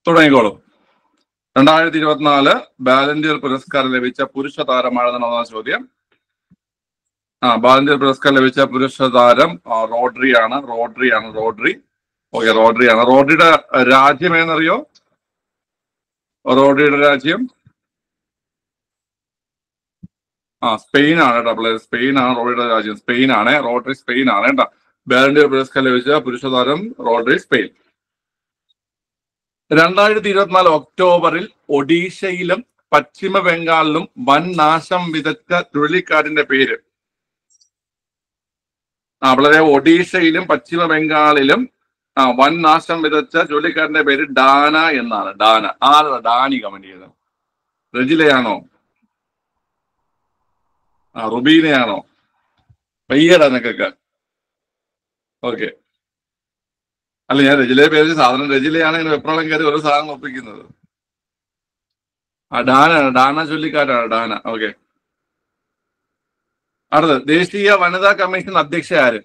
തുടങ്ങിക്കോളൂ രണ്ടായിരത്തി ഇരുപത്തിനാല് ബാലന്റിയർ പുരസ്കാരം ലഭിച്ച പുരുഷ താരമാണെന്നാണ് ചോദ്യം ആ ബാലന്റിയർ പുരസ്കാരം ലഭിച്ച പുരുഷ താരം ആ, റോഡ്രി ആണ് റോഡ്രി ആണ് റോഡ്രി ഓക്കെ റോഡ്രി ആണ് റോഡ്രിയുടെ രാജ്യം ഏതെന്നറിയോ റോഡ്രിയുടെ രാജ്യം ആ സ്പെയിൻ ആണ് കേട്ടോ പ്ലെയർ സ്പെയിൻ ആണ് റോഡ്രിയുടെ രാജ്യം സ്പെയിൻ ആണ് റോഡ്രി സ്പെയിൻ ആണ് കേട്ടോ ബാലന്റിയർ പുരസ്കാരം ലഭിച്ച പുരുഷ താരം റോഡ്രി സ്പെയിൻ രണ്ടായിരത്തി ഇരുപത്തിനാല് ഒക്ടോബറിൽ ഒഡീഷയിലും പശ്ചിമ ബംഗാളിലും വൻ നാശം വിതച്ച ചുഴലിക്കാറ്റിന്റെ പേര് ആ വളരെ ഒഡീഷയിലും പശ്ചിമ ബംഗാളിലും ആ വൻ നാശം വിതച്ച ചുഴലിക്കാറ്റിന്റെ പേര് ഡാന എന്നാണ് ഡാന ആരാ ഡാനി കമന്റ് ചെയ്തത് റജിലയാണോ ആ റുബീനയാണോ പയ്യടാ നിങ്ങൾക്കൊക്കെ ഓക്കെ അല്ല ഞാൻ രജിലയെ പേര് സാധനം രജിലയാണ് ഇങ്ങനെ വെപ്രാളം കയറി ഓരോ സാധനം ഒപ്പിക്കുന്നത് ആ ഡാന ഡാന ചുള്ളിക്കാരാണ് ഡാന ഓക്കെ അടുത്തത് ദേശീയ വനിതാ കമ്മീഷൻ അധ്യക്ഷ ആര്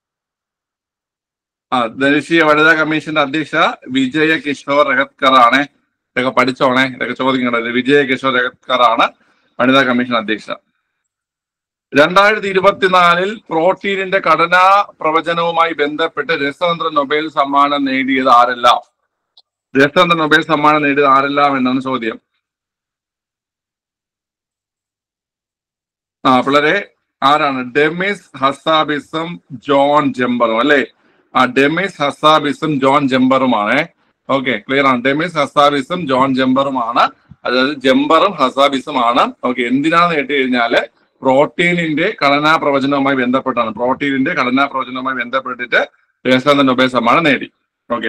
ആ ദേശീയ വനിതാ കമ്മീഷന്റെ അധ്യക്ഷ വിജയ കിഷോർ രഹത്കർ ആണ് ഇതൊക്കെ പഠിച്ചോണേ ഇതൊക്കെ ചോദിക്കണ്ടത് വിജയ കിഷോർ രഹത്കർ ആണ് വനിതാ കമ്മീഷൻ അധ്യക്ഷ രണ്ടായിരത്തി ഇരുപത്തിനാലിൽ പ്രോട്ടീനിന്റെ ഘടനാ പ്രവചനവുമായി ബന്ധപ്പെട്ട് രസതന്ത്ര നൊബേൽ സമ്മാനം നേടിയത് ആരെല്ലാം രസതന്ത്ര നൊബേൽ സമ്മാനം നേടിയത് ആരെല്ലാം എന്നാണ് ചോദ്യം ആ പിള്ളേരെ ആരാണ് ഡെമിസ് ഹസാബിസും ജോൺ ജെമ്പറും അല്ലെ ആ ഡെമിസ് ഹസാബിസും ജോൺ ജെമ്പറുമാണ് ഓക്കെ ക്ലിയർ ആണ് ഡെമിസ് ഹസാബിസും ജോൺ ജെമ്പറുമാണ് അതായത് ജെമ്പറും ഹസാബിസും ആണ് ഓക്കെ എന്തിനാന്ന് കേട്ട് കഴിഞ്ഞാല് പ്രോട്ടീനിന്റെ ഘടനാ പ്രവചനവുമായി ബന്ധപ്പെട്ടാണ് പ്രോട്ടീനിന്റെ ഘടനാ പ്രവചനവുമായി ബന്ധപ്പെട്ടിട്ട് രസതന്ത്ര നൊബേൽ സമ്മാനം നേടി ഓക്കെ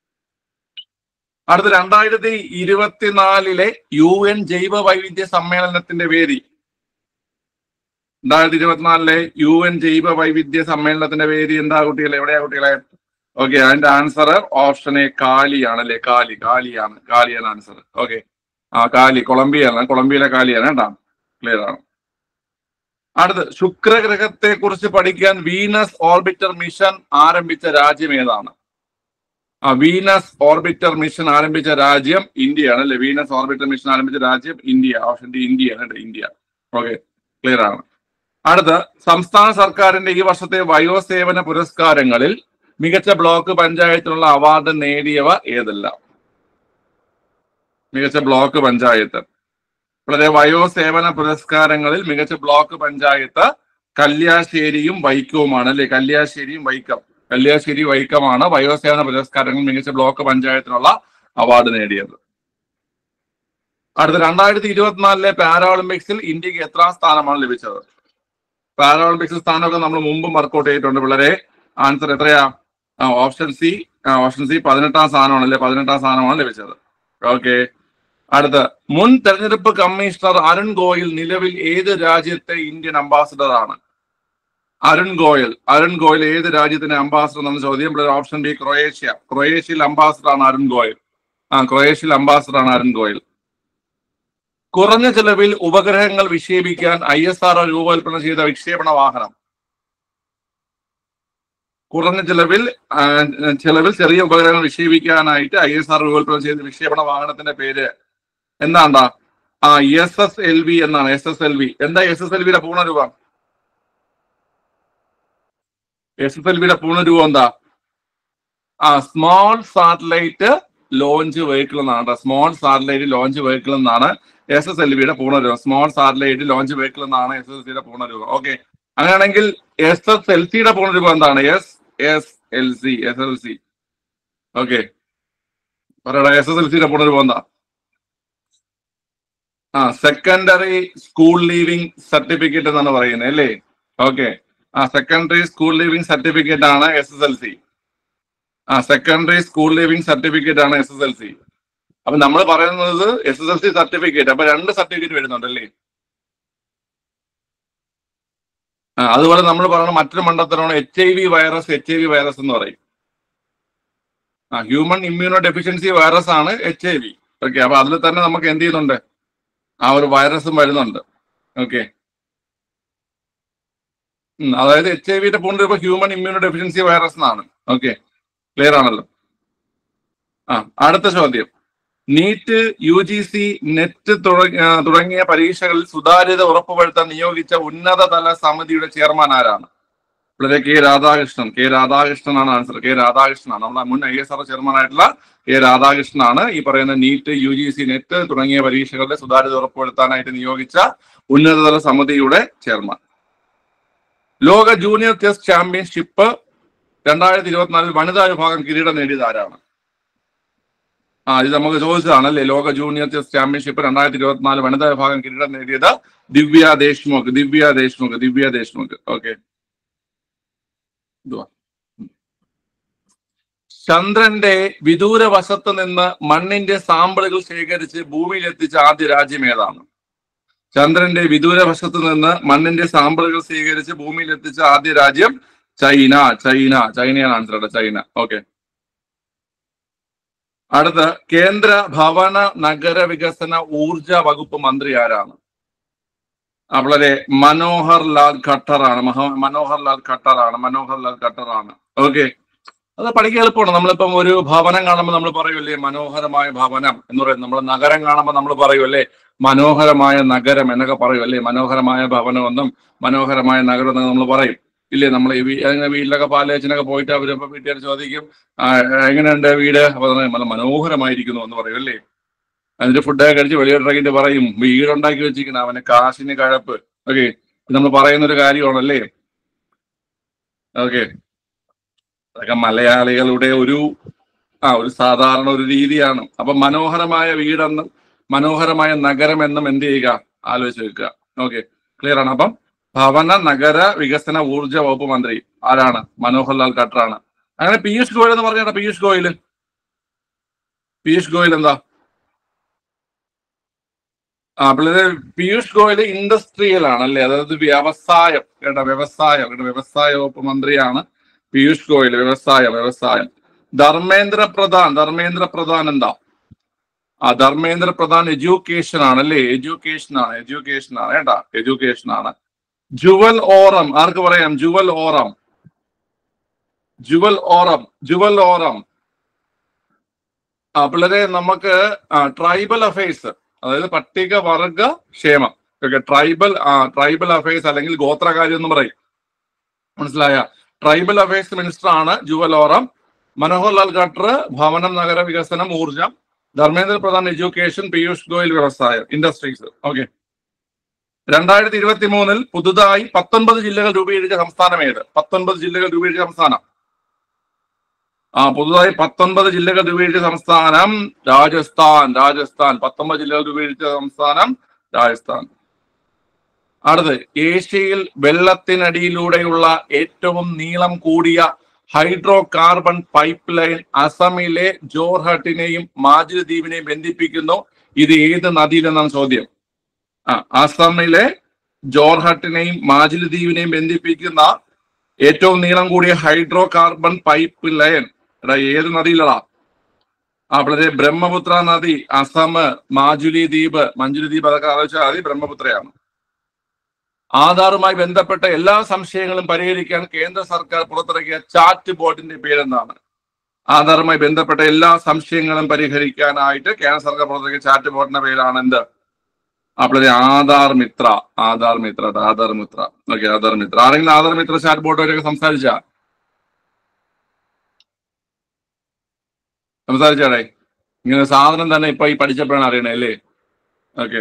അടുത്ത രണ്ടായിരത്തി ഇരുപത്തിനാലിലെ യു എൻ ജൈവ വൈവിധ്യ സമ്മേളനത്തിന്റെ പേര് രണ്ടായിരത്തി ഇരുപത്തിനാലിലെ യു എൻ ജൈവ വൈവിധ്യ സമ്മേളനത്തിന്റെ പേര് എന്താ കുട്ടികളെ എവിടെയാ കുട്ടികളെ ഓക്കെ അതിന്റെ ആൻസർ ഓപ്ഷൻ എ കാലിയാണ് അല്ലെ കാലി കാലിയാണ് കാലിയാണ് ആൻസർ ഓക്കെ ആ കാലി കൊളംബിയാണ് കൊളംബിയയിലെ കാലിയാണ് കേട്ടോ ക്ലിയർ ആണ് അടുത്ത് ശുക്രഗ്രഹത്തെ കുറിച്ച് പഠിക്കാൻ വീനസ് ഓർബിറ്റർ മിഷൻ ആരംഭിച്ച രാജ്യം ഏതാണ് ആ വീനസ് ഓർബിറ്റർ മിഷൻ ആരംഭിച്ച രാജ്യം ഇന്ത്യയാണ് അല്ലെ വീനസ് ഓർബിറ്റർ മിഷൻ ആരംഭിച്ച രാജ്യം ഇന്ത്യ ഓപ്ഷൻ ഡി ഇന്ത്യയാണ് കേട്ടോ ഇന്ത്യ ഓക്കെ ക്ലിയർ ആണ് അടുത്ത സംസ്ഥാന സർക്കാരിന്റെ ഈ വർഷത്തെ വയോസേവന പുരസ്കാരങ്ങളിൽ മികച്ച ബ്ലോക്ക് പഞ്ചായത്തിനുള്ള അവാർഡ് നേടിയവ ഏതെല്ലാം മികച്ച ബ്ലോക്ക് പഞ്ചായത്ത് വളരെ വയോസേവന പുരസ്കാരങ്ങളിൽ മികച്ച ബ്ലോക്ക് പഞ്ചായത്ത് കല്യാശ്ശേരിയും വൈക്കവുമാണ് അല്ലെ കല്യാശ്ശേരിയും വൈക്കം കല്യാശ്ശേരി വൈക്കമാണ് വയോസേവന പുരസ്കാരങ്ങളിൽ മികച്ച ബ്ലോക്ക് പഞ്ചായത്തിനുള്ള അവാർഡ് നേടിയത് അടുത്ത രണ്ടായിരത്തി ഇരുപത്തിനാലിലെ പാരാഒളിമ്പിക്സിൽ ഇന്ത്യക്ക് എത്രാം സ്ഥാനമാണ് ലഭിച്ചത് പാരാഒളിമ്പിക്സ് സ്ഥാനമൊക്കെ നമ്മൾ മുമ്പും വർക്കൗട്ട് ചെയ്തിട്ടുണ്ട് പിള്ളേരെ ആൻസർ എത്രയാ ഓപ്ഷൻ സി ഓപ്ഷൻ സി പതിനെട്ടാം സ്ഥാനമാണ് അല്ലെ പതിനെട്ടാം സ്ഥാനമാണ് ലഭിച്ചത് ഓക്കെ അടുത്ത മുൻ തെരഞ്ഞെടുപ്പ് കമ്മീഷണർ അരുൺ ഗോയൽ നിലവിൽ ഏത് രാജ്യത്തെ ഇന്ത്യൻ അംബാസിഡർ ആണ് അരുൺ ഗോയൽ അരുൺ ഗോയൽ ഏത് രാജ്യത്തിന്റെ അംബാസിഡർ എന്ന ചോദ്യം ഓപ്ഷൻ ബി ക്രൊയേഷ്യ ക്രൊയേഷ്യയിൽ അംബാസിഡർ ആണ് അരുൺ ഗോയൽ ആ ക്രൊയേഷ്യയിൽ അംബാസിഡർ ആണ് അരുൺ ഗോയൽ കുറഞ്ഞ ചെലവിൽ ഉപഗ്രഹങ്ങൾ വിക്ഷേപിക്കാൻ ഐ എസ് ആർ രൂപകൽപ്പന ചെയ്ത വിക്ഷേപണ വാഹനം കുറഞ്ഞ ചെലവിൽ ആ, ചെലവിൽ ചെറിയ ഉപഗ്രഹങ്ങൾ വിക്ഷേപിക്കാനായിട്ട് ഐ എസ് ആർ രൂപകൽപ്പന ചെയ്ത വിക്ഷേപണ വാഹനത്തിന്റെ പേര് എന്താണ്ടാ ആ എസ് എസ് എൽ വി എന്നാണ് എസ് എസ് എൽ വി എന്താ എസ് എസ് എൽ വിയുടെ പൂർണ്ണരൂപം എസ് എസ് എൽ വിയുടെ പൂർണ്ണരൂപം എന്താ ആ സ്മോൾ സാറ്റലൈറ്റ് ലോഞ്ച് വെഹിക്കിൾ എന്നാണ് സ്മോൾ സാറ്റലൈറ്റ് ലോഞ്ച് വെഹിക്കിൾ എന്നാണ് എസ് എസ് എൽ വിയുടെ പൂർണ്ണരൂപം സ്മോൾ സാറ്റലൈറ്റ് ലോഞ്ച് വെഹിക്കിൾ എന്നാണ് എസ് എസ് സിയുടെ പൂർണ്ണരൂപം ഓക്കെ അങ്ങനെയാണെങ്കിൽ എസ് എസ് എൽ സിയുടെ പൂർണ്ണരൂപം എന്താണ് S S L C S L C okay പറയടാ എസ് എസ് എൽ സിയുടെ പൂർണ്ണരൂപം എന്താ ആ സെക്കൻഡറി സ്കൂൾ ലീവിംഗ് സർട്ടിഫിക്കറ്റ് എന്നാണ് പറയുന്നത് അല്ലേ ഓക്കെ ആ സെക്കൻഡറി സ്കൂൾ ലീവിംഗ് സർട്ടിഫിക്കറ്റ് ആണ് എസ് എസ് എൽ സി ആ സെക്കൻഡറി സ്കൂൾ ലീവിംഗ് സർട്ടിഫിക്കറ്റ് ആണ് എസ് എസ് എൽ സി അപ്പൊ നമ്മൾ പറയുന്നത് S S L C certificate അപ്പൊ രണ്ട് സർട്ടിഫിക്കറ്റ് വരുന്നുണ്ടല്ലേ ആ അതുപോലെ നമ്മൾ പറയുന്ന മറ്റൊരു മണ്ഡലത്തിലാണ് H I V virus H I V virus എന്ന് പറയും ആ ഹ്യൂമൻ ഇമ്മ്യൂണോ ഡെഫിഷ്യൻസി വൈറസ് ആണ് എച്ച് ഐ വി ഓക്കെ അപ്പൊ അതിൽ തന്നെ നമുക്ക് എന്ത് ചെയ്യുന്നുണ്ട് ആ ഒരു വൈറസും വരുന്നുണ്ട് ഓക്കെ അതായത് എച്ച് ഐ വിയുടെ പൂർണ്ണ ഹ്യൂമൻ ഇമ്മ്യൂണോ ഡെഫിഷ്യൻസി വൈറസ് എന്നാണ് ഓക്കെ ക്ലിയർ ആണല്ലോ ആ അടുത്ത ചോദ്യം NEET U G C NET തുടങ്ങിയ പരീക്ഷകളിൽ സുതാര്യത ഉറപ്പുവരുത്താൻ നിയോഗിച്ച ഉന്നതതല സമിതിയുടെ ചെയർമാൻ ആരാണ് വളരെ കെ രാധാകൃഷ്ണൻ കെ രാധാകൃഷ്ണനാണ് ആൻസർ കെ രാധാകൃഷ്ണനാണ് നമ്മുടെ മുൻ ഐ എസ് ആർ ചെയർമാൻ ആയിട്ടുള്ള കെ രാധാകൃഷ്ണനാണ് ഈ പറയുന്ന NEET U G C NET തുടങ്ങിയ പരീക്ഷകളുടെ സുതാര്യത ഉറപ്പുവരുത്താനായിട്ട് നിയോഗിച്ച ഉന്നതതല സമിതിയുടെ ചെയർമാൻ ലോക ജൂനിയർ ചെസ് ചാമ്പ്യൻഷിപ്പ് രണ്ടായിരത്തി ഇരുപത്തിനാലിൽ വനിതാ വിഭാഗം കിരീടം നേടിയത് ആരാണ് ആ ഇത് നമുക്ക് ചോദിച്ചതാണ് അല്ലേ ലോക ജൂനിയർ ചെസ് ചാമ്പ്യൻഷിപ്പ് രണ്ടായിരത്തി ഇരുപത്തിനാല് വനിതാ വിഭാഗം കിരീടം നേടിയത് ദിവ്യ ദേശ്മുഖ് ദിവ്യ ദേശ്മുഖ് ദിവ്യ ദേശ്മുഖ് ഓക്കെ ചന്ദ്രന്റെ വിദൂര വശത്ത് നിന്ന് മണ്ണിന്റെ സാമ്പിളുകൾ ശേഖരിച്ച് ഭൂമിയിൽ എത്തിച്ച ആദ്യ രാജ്യം ഏതാണ് ചന്ദ്രന്റെ വിദൂര വശത്ത് നിന്ന് മണ്ണിന്റെ സാമ്പിളുകൾ സ്വീകരിച്ച് ഭൂമിയിൽ എത്തിച്ച ആദ്യ രാജ്യം ചൈന ചൈന ചൈനയാണ് ആൻസർ ചൈന ഓക്കെ അടുത്ത കേന്ദ്ര ഭവന നഗര വികസന ഊർജ വകുപ്പ് മന്ത്രി ആരാണ് ആ, വളരെ മനോഹർ ലാൽ ഖട്ടറാണ് മഹ- മനോഹർ ലാൽ ഖട്ടറാണ് മനോഹർ ലാൽ ഖട്ടറാണ് ഓക്കെ അത് പഠിക്കാൻ എളുപ്പമാണ് നമ്മളിപ്പം ഒരു ഭവനം കാണുമ്പോൾ നമ്മൾ പറയൂല്ലേ മനോഹരമായ ഭവനം എന്ന് പറയും നമ്മൾ നഗരം കാണുമ്പോൾ നമ്മൾ പറയൂല്ലേ മനോഹരമായ നഗരം എന്നൊക്കെ പറയും അല്ലേ മനോഹരമായ ഭവനം എന്നും മനോഹരമായ നഗരം എന്നൊക്കെ നമ്മൾ പറയും ഇല്ലേ നമ്മൾ ഈ വീ- അങ്ങനെ വീട്ടിലൊക്കെ പാലേച്ചനൊക്കെ പോയിട്ട് അവരിപ്പോ വീട്ടുകാർ ചോദിക്കും "ആ, എങ്ങനെയുണ്ട് വീട് അപ്പൊ പറയും, നല്ല മനോഹരമായിരിക്കുന്നു എന്ന് പറയും അല്ലേ അതിന്റെ ഫുഡൊക്കെ കഴിച്ച് വെളിയിട്ടിറങ്ങിയിട്ട് പറയും വീടുണ്ടാക്കി വെച്ചിരിക്കണം അവന് കാശിന് കഴപ്പ് ഓക്കെ നമ്മൾ പറയുന്ന ഒരു കാര്യമാണല്ലേ ഓക്കെ അതൊക്കെ മലയാളികളുടെ ഒരു ആ ഒരു സാധാരണ ഒരു രീതിയാണ് അപ്പൊ മനോഹരമായ വീടെന്നും മനോഹരമായ നഗരം എന്നും എന്ത് ചെയ്യുക ആലോചിച്ച് വെക്കുക ഓക്കെ ക്ലിയർ ആണ് അപ്പം ഭവന നഗര വികസന ഊർജ വകുപ്പ് മന്ത്രി ആരാണ് മനോഹർ ലാൽ ഖട്ടറാണ് അങ്ങനെ പീയൂഷ് ഗോയൽ എന്ന് പറഞ്ഞാ പീയൂഷ് ഗോയൽ പീയൂഷ് ഗോയൽ എന്താ ആ പിള്ളേര് പീയൂഷ് ഗോയൽ ഇൻഡസ്ട്രിയൽ ആണ് അല്ലേ അതായത് വ്യവസായം കേട്ടോ വ്യവസായം കേട്ടോ വ്യവസായ വകുപ്പ് മന്ത്രിയാണ് പീയൂഷ് ഗോയൽ വ്യവസായം വ്യവസായം ധർമ്മേന്ദ്ര പ്രധാൻ ധർമ്മേന്ദ്ര പ്രധാൻ എന്താ ആ ധർമ്മേന്ദ്ര പ്രധാൻ എഡ്യൂക്കേഷൻ ആണ് അല്ലേ എഡ്യൂക്കേഷൻ ആണ് എഡ്യൂക്കേഷൻ ആണ് കേട്ടാ എഡ്യൂക്കേഷൻ ആണ് ജുവൽ ഓറം ആർക്ക് പറയാം ജുവൽ ഓറം ജുവൽ ഓറം ജുവൽ ഓറം ആ പിള്ളേരെ നമുക്ക് ട്രൈബൽ അഫയേഴ്സ് അതായത് പട്ടികവർഗ ക്ഷേമം ഓക്കെ ട്രൈബൽ ആ ട്രൈബൽ അഫയേഴ്സ് അല്ലെങ്കിൽ ഗോത്രകാര്യം എന്ന് പറയും മനസ്സിലായ ട്രൈബൽ അഫയേഴ്സ് മിനിസ്റ്റർ ആണ് ജുവൽ ഓറം മനോഹർ ലാൽ ഖട്ടർ ഭവനം നഗര വികസനം ഊർജം ധർമ്മേന്ദ്ര പ്രധാൻ എഡ്യൂക്കേഷൻ പീയൂഷ് ഗോയൽ വ്യവസായം ഇൻഡസ്ട്രീസ് ഓക്കെ രണ്ടായിരത്തി ഇരുപത്തി മൂന്നിൽ പുതുതായി പത്തൊൻപത് ജില്ലകൾ രൂപീകരിച്ച സംസ്ഥാനം ഏത് പത്തൊൻപത് ജില്ലകൾ രൂപീകരിച്ച സംസ്ഥാനം ആ പുതുതായി പത്തൊൻപത് ജില്ലകൾ രൂപീകരിച്ച സംസ്ഥാനം രാജസ്ഥാൻ രാജസ്ഥാൻ പത്തൊമ്പത് ജില്ലകൾ രൂപീകരിച്ച സംസ്ഥാനം രാജസ്ഥാൻ അടുത്ത് ഏഷ്യയിൽ വെള്ളത്തിനടിയിലൂടെയുള്ള ഏറ്റവും നീളം കൂടിയ ഹൈഡ്രോ കാർബൺ പൈപ്പ് ലൈൻ അസമിലെ ജോർഹട്ടിനെയും മാജിൽ ദ്വീപിനെയും ബന്ധിപ്പിക്കുന്നു ഇത് ഏത് നദിയിലെന്നാണ് ചോദ്യം ആ അസമിലെ ജോർഹട്ടിനെയും മാജിൽ ദ്വീപിനെയും ബന്ധിപ്പിക്കുന്ന ഏറ്റവും നീളം കൂടിയ ഹൈഡ്രോ കാർബൺ പൈപ്പ് ലൈൻ എടാ ഏത് നദിയിലടാ ആ വളരെ ബ്രഹ്മപുത്ര നദി അസം മാജുലി ദ്വീപ് മഞ്ജുലി ദ്വീപ് അതൊക്കെ ആലോചിച്ചാൽ മതി ബ്രഹ്മപുത്രയാണ് ആധാറുമായി ബന്ധപ്പെട്ട എല്ലാ സംശയങ്ങളും പരിഹരിക്കാൻ കേന്ദ്ര സർക്കാർ പുറത്തിറക്കിയ ചാറ്റ് ബോർഡിന്റെ പേരെന്താണ് ആധാറുമായി ബന്ധപ്പെട്ട എല്ലാ സംശയങ്ങളും പരിഹരിക്കാനായിട്ട് കേന്ദ്ര സർക്കാർ പുറത്തിറക്കിയ ചാറ്റ് ബോർഡിന്റെ പേരാണ് എന്ത് അപ്പോൾ ആധാർ മിത്ര ആധാർ മിത്ര ട്ടോ, ആധാർ മിത്ര ഓക്കെ ആധാർ മിത്ര ആരെങ്കിലും ആധാർ മിത്ര ചാറ്റ് ബോർഡുവരെയൊക്കെ സംസാരിച്ച സംസാരിച്ചാടേ ഇങ്ങനെ സാധനം തന്നെ ഇപ്പൊ ഈ പഠിച്ചപ്പോഴാണ് അറിയണേ അല്ലേ ഓക്കെ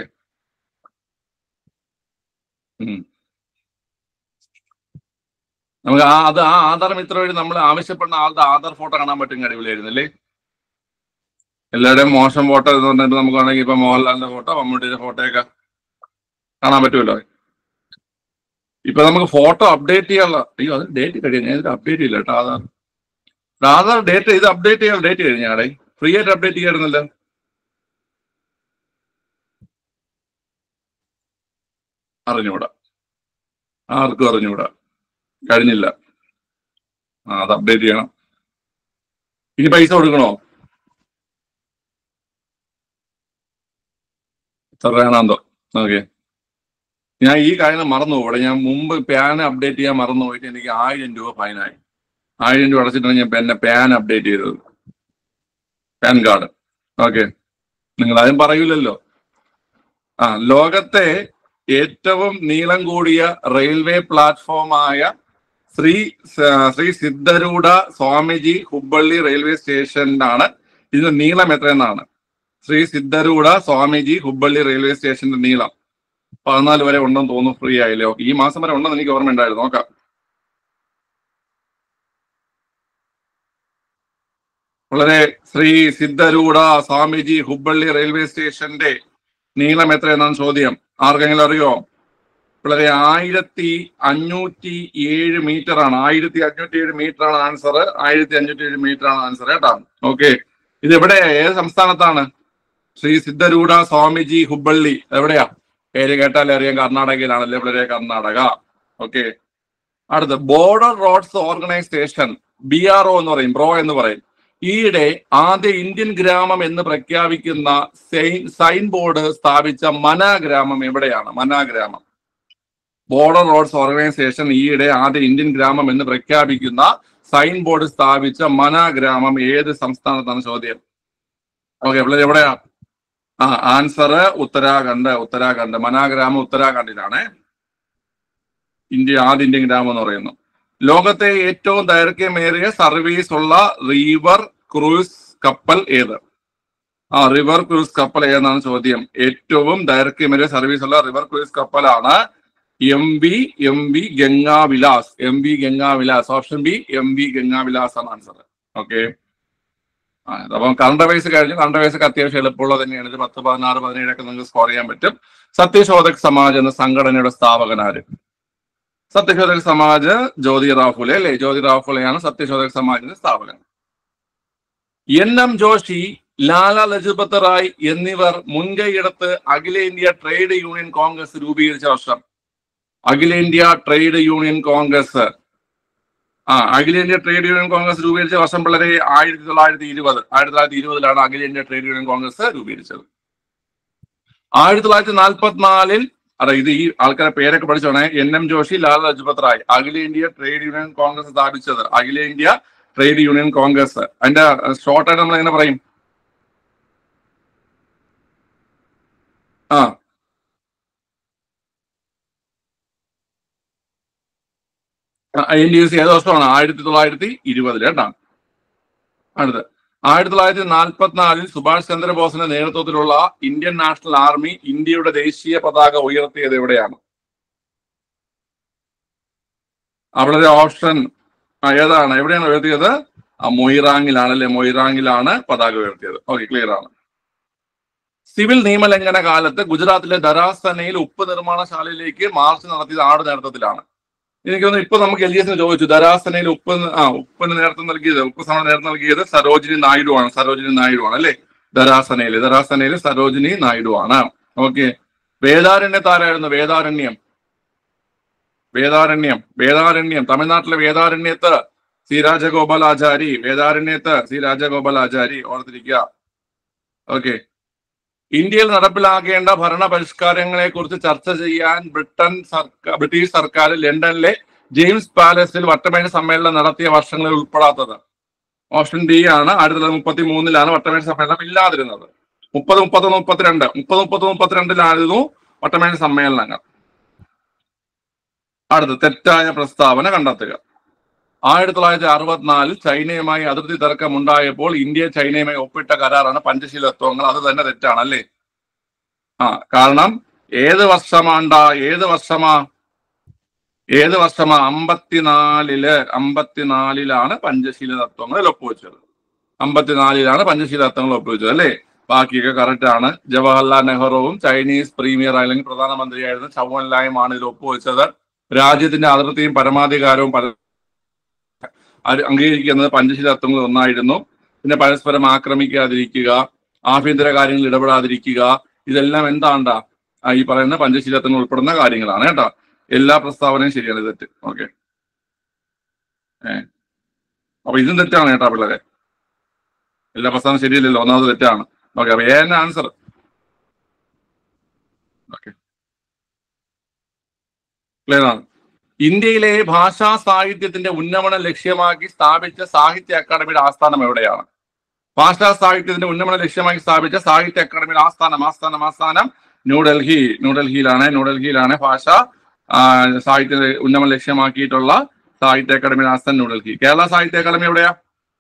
നമുക്ക് ആ അത് ആ ആധാർ മിത്ര വഴി നമ്മൾ ആവശ്യപ്പെടുന്ന ആളുടെ ആധാർ ഫോട്ടോ കാണാൻ പറ്റും അടിപൊളിയായിരുന്നു അല്ലേ എല്ലാവരുടെയും മോശം ഫോട്ടോ എന്ന് പറഞ്ഞിട്ട് നമുക്ക് വേണമെങ്കിൽ ഇപ്പൊ മോഹൻലാലിന്റെ ഫോട്ടോ മമ്മൂട്ടിയുടെ ഫോട്ടോയൊക്കെ കാണാൻ പറ്റുമല്ലോ ഇപ്പൊ നമുക്ക് ഫോട്ടോ അപ്ഡേറ്റ് ചെയ്യാനുള്ള അയ്യോ അത് ഡേറ്റ് കഴിയാൻ ഞാൻ ഇതിൽ അപ്ഡേറ്റ് ചെയ്യില്ല കേട്ടോ ആധാർ ആധാർ ഡേറ്റ് ഇത് അപ്ഡേറ്റ് ചെയ്യാൻ ഡേറ്റ് കഴിഞ്ഞാടേ ഫ്രീ ആയിട്ട് അപ്ഡേറ്റ് ചെയ്യാറുന്നല്ലോ അറിഞ്ഞൂടാ ആർക്കും അറിഞ്ഞൂടാ കഴിഞ്ഞില്ല ആ അത് അപ്ഡേറ്റ് ചെയ്യണം ഇനി പൈസ കൊടുക്കണോ എത്ര രൂപയാണെന്തോ ഓക്കെ ഞാൻ ഈ കാര്യം മറന്നു ഇവിടെ ഞാൻ മുമ്പ് പാൻ അപ്ഡേറ്റ് ചെയ്യാൻ മറന്നു പോയിട്ട് എനിക്ക് ആയിരം രൂപ ഫൈനായി ആയിരം രൂപ അടച്ചിട്ടാണ് ഞാൻ എന്നെ പാൻ അപ്ഡേറ്റ് ചെയ്തത് പാൻ കാർഡ് ഓക്കെ നിങ്ങൾ ആരും പറയൂലല്ലോ ആ ലോകത്തെ ഏറ്റവും നീളം കൂടിയ റെയിൽവേ പ്ലാറ്റ്ഫോമായ ശ്രീ സ- ശ്രീ സിദ്ധരൂഢ സ്വാമിജി ഹുബ്ബള്ളി റെയിൽവേ സ്റ്റേഷനിലാണ് ഇതിന്റെ നീളം എത്രയെന്നാണ് ശ്രീ സിദ്ധരൂഢ സ്വാമിജി ഹുബ്ബള്ളി റെയിൽവേ സ്റ്റേഷന്റെ നീളം പതിനാല് വരെ ഉണ്ടെന്ന് തോന്നുന്നു ഫ്രീ ആയില്ലേ ഓക്കെ ഈ മാസം വരെ ഉണ്ടെന്ന് എനിക്ക് ഓർമ്മ ഉണ്ടായിരുന്നു നോക്കാം വളരെ ശ്രീ സിദ്ധരൂഢ സ്വാമിജി ഹുബ്ബള്ളി റെയിൽവേ സ്റ്റേഷന്റെ നീളം എത്രയെന്നാണ് ചോദ്യം ആർക്കെങ്കിലും അറിയോ വളരെ ആയിരത്തി അഞ്ഞൂറ്റി ഏഴ് മീറ്റർ ആണ് ആയിരത്തി അഞ്ഞൂറ്റി ഏഴ് മീറ്റർ ആണ് ആൻസർ ആയിരത്തി അഞ്ഞൂറ്റി ഏഴ് മീറ്റർ ആണ് ആൻസർ കേട്ടോ ഓക്കെ ഇത് എവിടെ ഏത് സംസ്ഥാനത്താണ് ശ്രീ സിദ്ധരൂഢ സ്വാമിജി ഹുബ്ബള്ളി എവിടെയാ പേര് കേട്ടാലേ അറിയാം കർണാടകയിലാണല്ലേ വളരെ കർണാടക ഓക്കെ അടുത്ത് border roads organisation B R O എന്ന് പറയും ബ്രോ എന്ന് പറയും ഈയിടെ ആദ്യ ഇന്ത്യൻ ഗ്രാമം എന്ന് പ്രഖ്യാപിക്കുന്ന സൈൻ സൈൻ ബോർഡ് സ്ഥാപിച്ച മന ഗ്രാമം എവിടെയാണ് മന ഗ്രാമം ബോർഡർ റോഡ്സ് ഓർഗനൈസേഷൻ ഈയിടെ ആദ്യ ഇന്ത്യൻ ഗ്രാമം എന്ന് പ്രഖ്യാപിക്കുന്ന സൈൻ ബോർഡ് സ്ഥാപിച്ച മന ഗ്രാമം ഏത് സംസ്ഥാനത്താണ് ചോദ്യം ഓക്കെ പിള്ളേർ എവിടെയാ ആ ആൻസർ ഉത്തരാഖണ്ഡ് ഉത്തരാഖണ്ഡ് മന ഗ്രാമം ഉത്തരാഖണ്ഡിലാണ് ഇന്ത്യ ആദ്യ ഇന്ത്യൻ ഗ്രാമം എന്ന് പറയുന്നു ലോകത്തെ ഏറ്റവും ദൈർഘ്യമേറിയ സർവീസ് ഉള്ള റിവർ ക്രൂസ് കപ്പൽ ഏത് ആ റിവർ ക്രൂസ് കപ്പൽ ഏതെന്നാണ് ചോദ്യം ഏറ്റവും ദൈർഘ്യമേറിയ സർവീസ് ഉള്ള റിവർ ക്രൂസ് കപ്പലാണ് M V M V Ganga Vilas M V Ganga Vilas option B M V Ganga Vilas ആണ് ആൻസർ ഓക്കെ അപ്പം കറണ്ട് വയസ്സ് കഴിഞ്ഞു കറണ്ട് വയസ്സൊക്കെ അത്യാവശ്യം എളുപ്പമുള്ളത് തന്നെയാണ് ഇത് പത്ത് പതിനാറ് പതിനേഴൊക്കെ നിങ്ങൾക്ക് സ്കോർ ചെയ്യാൻ പറ്റും സത്യശോധക് സമാജ് എന്ന സംഘടനയുടെ സ്ഥാപകനാര് സത്യശോധക് സമാജ് ജ്യോതി റാഫുലെ അല്ലെ ജ്യോതി റാഫുലെയാണ് സത്യശോധക് സമാജിന്റെ സ്ഥാപകൻ എൻ എം ജോഷി ലാല ലജപത് റായ് എന്നിവർ മുൻകൈയെടുത്ത് അഖിലേന്ത്യാ ട്രേഡ് യൂണിയൻ കോൺഗ്രസ് രൂപീകരിച്ച വർഷം അഖിലേന്ത്യാ ട്രേഡ് യൂണിയൻ കോൺഗ്രസ് ആ അഖിലേന്ത്യാ ട്രേഡ് യൂണിയൻ കോൺഗ്രസ് രൂപീകരിച്ച വർഷം വളരെ ആയിരത്തി തൊള്ളായിരത്തി ഇരുപത് ആയിരത്തി തൊള്ളായിരത്തി ഇരുപതിലാണ് അഖിലേന്ത്യാ ട്രേഡ് യൂണിയൻ കോൺഗ്രസ് രൂപീകരിച്ചത് ആയിരത്തി തൊള്ളായിരത്തി നാൽപ്പത്തിനാലിൽ അതെ ഇത് ഈ ആൾക്കാരെ പേരൊക്കെ പഠിച്ചോണേ എൻ എം ജോഷി ലാൽ ലജ്പത് റായ് അഖിലേന്ത്യാ ട്രേഡ് യൂണിയൻ കോൺഗ്രസ് സ്ഥാപിച്ചത് അഖിലേന്ത്യാ ട്രേഡ് യൂണിയൻ കോൺഗ്രസ് അതിന്റെ ഷോർട്ട് ആയിട്ട് നമ്മൾ എങ്ങനെ പറയും ആ എൻ ഡി എസ് ഏത് വർഷമാണ് ആയിരത്തി തൊള്ളായിരത്തി ഇരുപതിൽ കേട്ടോ അടുത്ത് ആയിരത്തി തൊള്ളായിരത്തി നാൽപ്പത്തിനാലിൽ സുഭാഷ് ചന്ദ്രബോസിന്റെ നേതൃത്വത്തിലുള്ള ഇന്ത്യൻ നാഷണൽ ആർമി ഇന്ത്യയുടെ ദേശീയ പതാക ഉയർത്തിയത് എവിടെയാണ് അവിടെ ഓപ്ഷൻ ആ, ഏതാണ് എവിടെയാണ് ഉയർത്തിയത് ആ മൊയ്റാങ്ങിലാണ് അല്ലെ മൊയ്റാങ്ങിലാണ് പതാക ഉയർത്തിയത് ഓക്കെ ക്ലിയർ ആണ് സിവിൽ നിയമലംഘന കാലത്ത് ഗുജറാത്തിലെ ദരാസനയിൽ ഉപ്പ് നിർമ്മാണശാലയിലേക്ക് മാർച്ച് നടത്തിയത് ആട് നേതൃത്വത്തിലാണ് എനിക്ക് തോന്നുന്നു ഇപ്പൊ നമുക്ക് എൽ ഡി എസിന് ചോദിച്ചു ദരാസനയിൽ ഉപ്പ് ന- ആ ഉപ്പിന് നേതൃത്വം നൽകിയത് ഉപ്പ് സമരം നേതൃത്വം നൽകിയത് സരോജിനി നായിഡു ആണ് സരോജിനി നായിഡു ആണ് അല്ലെ ദരാസനയിൽ ദരാസനയിൽ സരോജിനി നായിഡു ആണ് ഓക്കെ വേദാരണ്യത്താരായിരുന്നു വേദാരണ്യം വേദാരണ്യം വേദാരണ്യം തമിഴ്നാട്ടിലെ വേദാരണ്യത്ത് സി രാജഗോപാലാചാരി വേദാരണ്യത്ത് സി രാജഗോപാലാചാരി ഓർത്തിരിക്കുക ഓക്കെ ഇന്ത്യയിൽ നടപ്പിലാക്കേണ്ട ഭരണ പരിഷ്കാരങ്ങളെ കുറിച്ച് ചർച്ച ചെയ്യാൻ ബ്രിട്ടൻ സർക്കാർ ബ്രിട്ടീഷ് സർക്കാർ ലണ്ടനിലെ ജെയിംസ് പാലസിൽ വട്ടമേശ സമ്മേളനം നടത്തിയ വർഷങ്ങളിൽ ഉൾപ്പെടാത്തത് ഓപ്ഷൻ ഡി ആണ് ആയിരത്തി തൊള്ളായിരത്തി മുപ്പത്തി മൂന്നിലാണ് വട്ടമേശ സമ്മേളനം ഇല്ലാതിരുന്നത് മുപ്പത് മുപ്പത് മുപ്പത്തിരണ്ട് മുപ്പത് മുപ്പത് മുപ്പത്തിരണ്ടിലായിരുന്നു വട്ടമേശ സമ്മേളനങ്ങൾ അടുത്ത് തെറ്റായ പ്രസ്താവന കണ്ടെത്തുക ആയിരത്തി തൊള്ളായിരത്തി അറുപത്തിനാലിൽ ചൈനയുമായി അതിർത്തി തർക്കം ഉണ്ടായപ്പോൾ ഇന്ത്യ ചൈനയുമായി ഒപ്പിട്ട കരാറാണ് പഞ്ചശീല തത്വങ്ങൾ അത് തന്നെ തെറ്റാണ് അല്ലേ ആ കാരണം ഏത് വർഷമാണ്ട ഏത് വർഷമാ ഏത് വർഷമാ അമ്പത്തിനാലില് അമ്പത്തിനാലിലാണ് പഞ്ചശീല തത്വങ്ങളിൽ ഒപ്പുവെച്ചത് അമ്പത്തിനാലിലാണ് പഞ്ചശീല തത്വങ്ങൾ ഒപ്പുവെച്ചത് അല്ലേ ബാക്കിയൊക്കെ കറക്റ്റ് ആണ് ജവഹർലാൽ നെഹ്റുവും ചൈനീസ് പ്രീമിയർ അല്ലെങ്കിൽ പ്രധാനമന്ത്രിയായിരുന്ന ചൗവൻലായുമാണ് ഇതിൽ ഒപ്പുവെച്ചത് രാജ്യത്തിന്റെ അതിർത്തിയും പരമാധികാരവും പര അത് അംഗീകരിക്കുന്നത് പഞ്ചശീല തത്വങ്ങളിൽ ഒന്നായിരുന്നു പിന്നെ പരസ്പരം ആക്രമിക്കാതിരിക്കുക ആഭ്യന്തര കാര്യങ്ങളിൽ ഇടപെടാതിരിക്കുക ഇതെല്ലാം എന്താണ്ടാ ആ ഈ പറയുന്ന പഞ്ചശീല തത്വങ്ങൾ ഉൾപ്പെടുന്ന കാര്യങ്ങളാണ് കേട്ടോ എല്ലാ പ്രസ്താവനയും ശരിയാണ് ഇത് തെറ്റ് ഓക്കെ ഏ അപ്പൊ ഇതും തെറ്റാണ് കേട്ടോ പിള്ളേരെ എല്ലാ പ്രസ്താവന ശരിയല്ലല്ലോ ഒന്നാമത് തെറ്റാണ് ഓക്കെ അപ്പൊ ഏന്ന ആൻസർ ഓക്കെ ക്ലിയർ ആണ് ഇന്ത്യയിലെ ഭാഷാ സാഹിത്യത്തിന്റെ ഉന്നമനം ലക്ഷ്യമാക്കി സ്ഥാപിച്ച സാഹിത്യ അക്കാദമിയുടെ ആസ്ഥാനം എവിടെയാണ് ഭാഷാ സാഹിത്യത്തിന്റെ ഉന്നമന ലക്ഷ്യമായി സ്ഥാപിച്ച സാഹിത്യ അക്കാദമിയിൽ ആസ്ഥാനം ആസ്ഥാനം ആസ്ഥാനം ന്യൂഡൽഹി ന്യൂഡൽഹിയിലാണ് ന്യൂഡൽഹിയിലാണ് ഭാഷ ആ, സാഹിത്യ ഉന്നമന ലക്ഷ്യമാക്കിയിട്ടുള്ള സാഹിത്യ അക്കാദമി ആസ്ഥാനം ന്യൂഡൽഹി കേരള സാഹിത്യ അക്കാദമി എവിടെയാ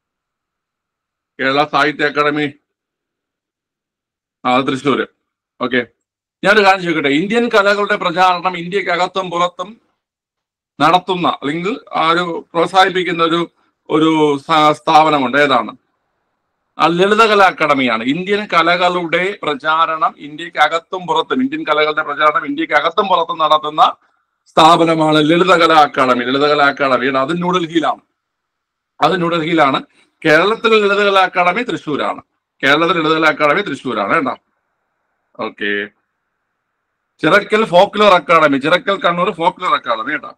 കേരള സാഹിത്യ അക്കാദമി ആ അത് തൃശ്ശൂര് ഓക്കെ ഞാനൊരു കാര്യം ചോദിക്കട്ടെ ഇന്ത്യൻ കലകളുടെ പ്രചാരണം ഇന്ത്യക്കകത്തും പുറത്തും നടത്തുന്ന അല്ലെങ്കിൽ ആ ഒരു പ്രോത്സാഹിപ്പിക്കുന്ന ഒരു ഒരു സ്ഥാ- സ്ഥാപനമുണ്ട് ഏതാണ് ആ ലളിതകലാ അക്കാദമിയാണ് ഇന്ത്യൻ കലകളുടെ പ്രചാരണം ഇന്ത്യക്കകത്തും പുറത്തും ഇന്ത്യൻ കലകളുടെ പ്രചാരണം ഇന്ത്യക്കകത്തും പുറത്തും നടത്തുന്ന സ്ഥാപനമാണ് ലളിതകലാ അക്കാദമി ലളിതകലാ അക്കാദമി അത് ന്യൂഡൽഹിയിലാണ് അത് ന്യൂഡൽഹിയിലാണ് കേരളത്തിലെ ലളിതകലാ അക്കാദമി തൃശ്ശൂരാണ് കേരളത്തിലെ ലളിതകലാ അക്കാദമി തൃശ്ശൂരാണ് കേട്ടോ okay Chirakkal folklore academy Chirakkal Kannur folklore academy കേട്ടോ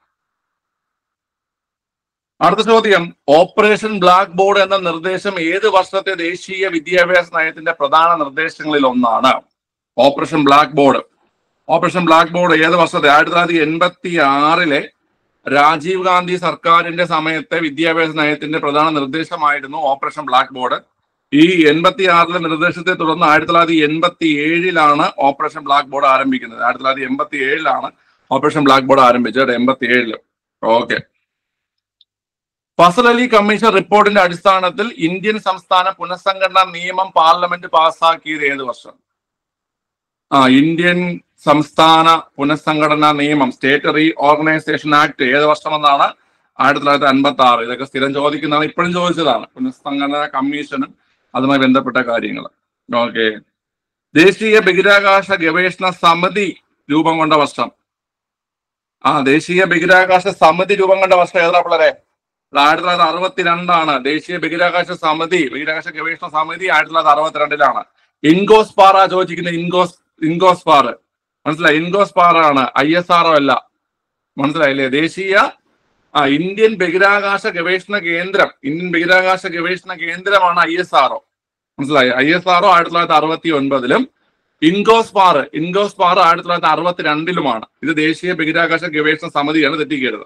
അടുത്ത ചോദ്യം ഓപ്പറേഷൻ ബ്ലാക്ക് ബോർഡ് എന്ന നിർദ്ദേശം ഏത് വർഷത്തെ ദേശീയ വിദ്യാഭ്യാസ നയത്തിന്റെ പ്രധാന നിർദ്ദേശങ്ങളിൽ ഒന്നാണ് operation blackboard operation blackboard ഏത് വർഷത്തെ ആയിരത്തി തൊള്ളായിരത്തി എൺപത്തി ആറിലെ രാജീവ് ഗാന്ധി സർക്കാരിന്റെ സമയത്തെ വിദ്യാഭ്യാസ നയത്തിന്റെ പ്രധാന നിർദ്ദേശമായിരുന്നു ഓപ്പറേഷൻ ബ്ലാക്ക് ബോർഡ് ഈ എൺപത്തി ആറിലെ നിർദ്ദേശത്തെ തുടർന്ന് ആയിരത്തി തൊള്ളായിരത്തി എൺപത്തി ഏഴിലാണ് ഓപ്പറേഷൻ ബ്ലാക്ക് ബോർഡ് ആരംഭിക്കുന്നത് ആയിരത്തി തൊള്ളായിരത്തി എൺപത്തി ഏഴിലാണ് ഓപ്പറേഷൻ ബ്ലാക്ക് ബോർഡ് ആരംഭിച്ചത് എൺപത്തി ഏഴില് ഓക്കെ ഫസൽ അലി കമ്മീഷൻ റിപ്പോർട്ടിന്റെ അടിസ്ഥാനത്തിൽ ഇന്ത്യൻ സംസ്ഥാന പുനഃസംഘടനാ നിയമം പാർലമെന്റ് പാസാക്കിയത് ഏത് വർഷം ആ ഇന്ത്യൻ സംസ്ഥാന പുനഃസംഘടനാ നിയമം സ്റ്റേറ്റ് റീ ഓർഗനൈസേഷൻ ആക്ട് ഏത് വർഷമെന്നാണ് ആയിരത്തി തൊള്ളായിരത്തി അൻപത്തി ആറ് ഇതൊക്കെ സ്ഥിരം ചോദിക്കുന്നതാണ് ഇപ്പോഴും ചോദിച്ചതാണ് പുനഃസംഘടനാ കമ്മീഷനും അതുമായി ബന്ധപ്പെട്ട കാര്യങ്ങൾ ഓക്കെ ദേശീയ ബഹിരാകാശ ഗവേഷണ സമിതി രൂപം കൊണ്ട വർഷം ആ ദേശീയ ബഹിരാകാശ സമിതി രൂപം കൊണ്ട വർഷം ഏതാ പിള്ളേരെ അത് ആയിരത്തി തൊള്ളായിരത്തി അറുപത്തിരണ്ടാണ് ദേശീയ ബഹിരാകാശ സമിതി ബഹിരാകാശ ഗവേഷണ സമിതി ആയിരത്തി തൊള്ളായിരത്തി അറുപത്തിരണ്ടിലാണ് ഇൻഗോസ് പാറ ചോദിച്ചിരിക്കുന്ന ഇൻഗോസ് ഇൻഗോസ് പാർ മനസ്സിലായി ഇൻഗോസ് പാറ ആണ് ഐ എസ് ആർ അല്ല മനസ്സിലായില്ലേ ദേശീയ ആ ഇന്ത്യൻ ബഹിരാകാശ ഗവേഷണ കേന്ദ്രം ഇന്ത്യൻ ബഹിരാകാശ ഗവേഷണ കേന്ദ്രമാണ് ഐ എസ് ആർഒ മനസ്സിലായി ഐ എസ് ആർഒ ആയിരത്തി തൊള്ളായിരത്തി അറുപത്തി ഒൻപതിലും ഇൻഗോസ് പാർ ഇൻഗോസ് പാർ ആയിരത്തി തൊള്ളായിരത്തി അറുപത്തിരണ്ടിലുമാണ് ഇത് ദേശീയ ബഹിരാകാശ ഗവേഷണ സമിതിയാണ് തെറ്റിക്കരുത്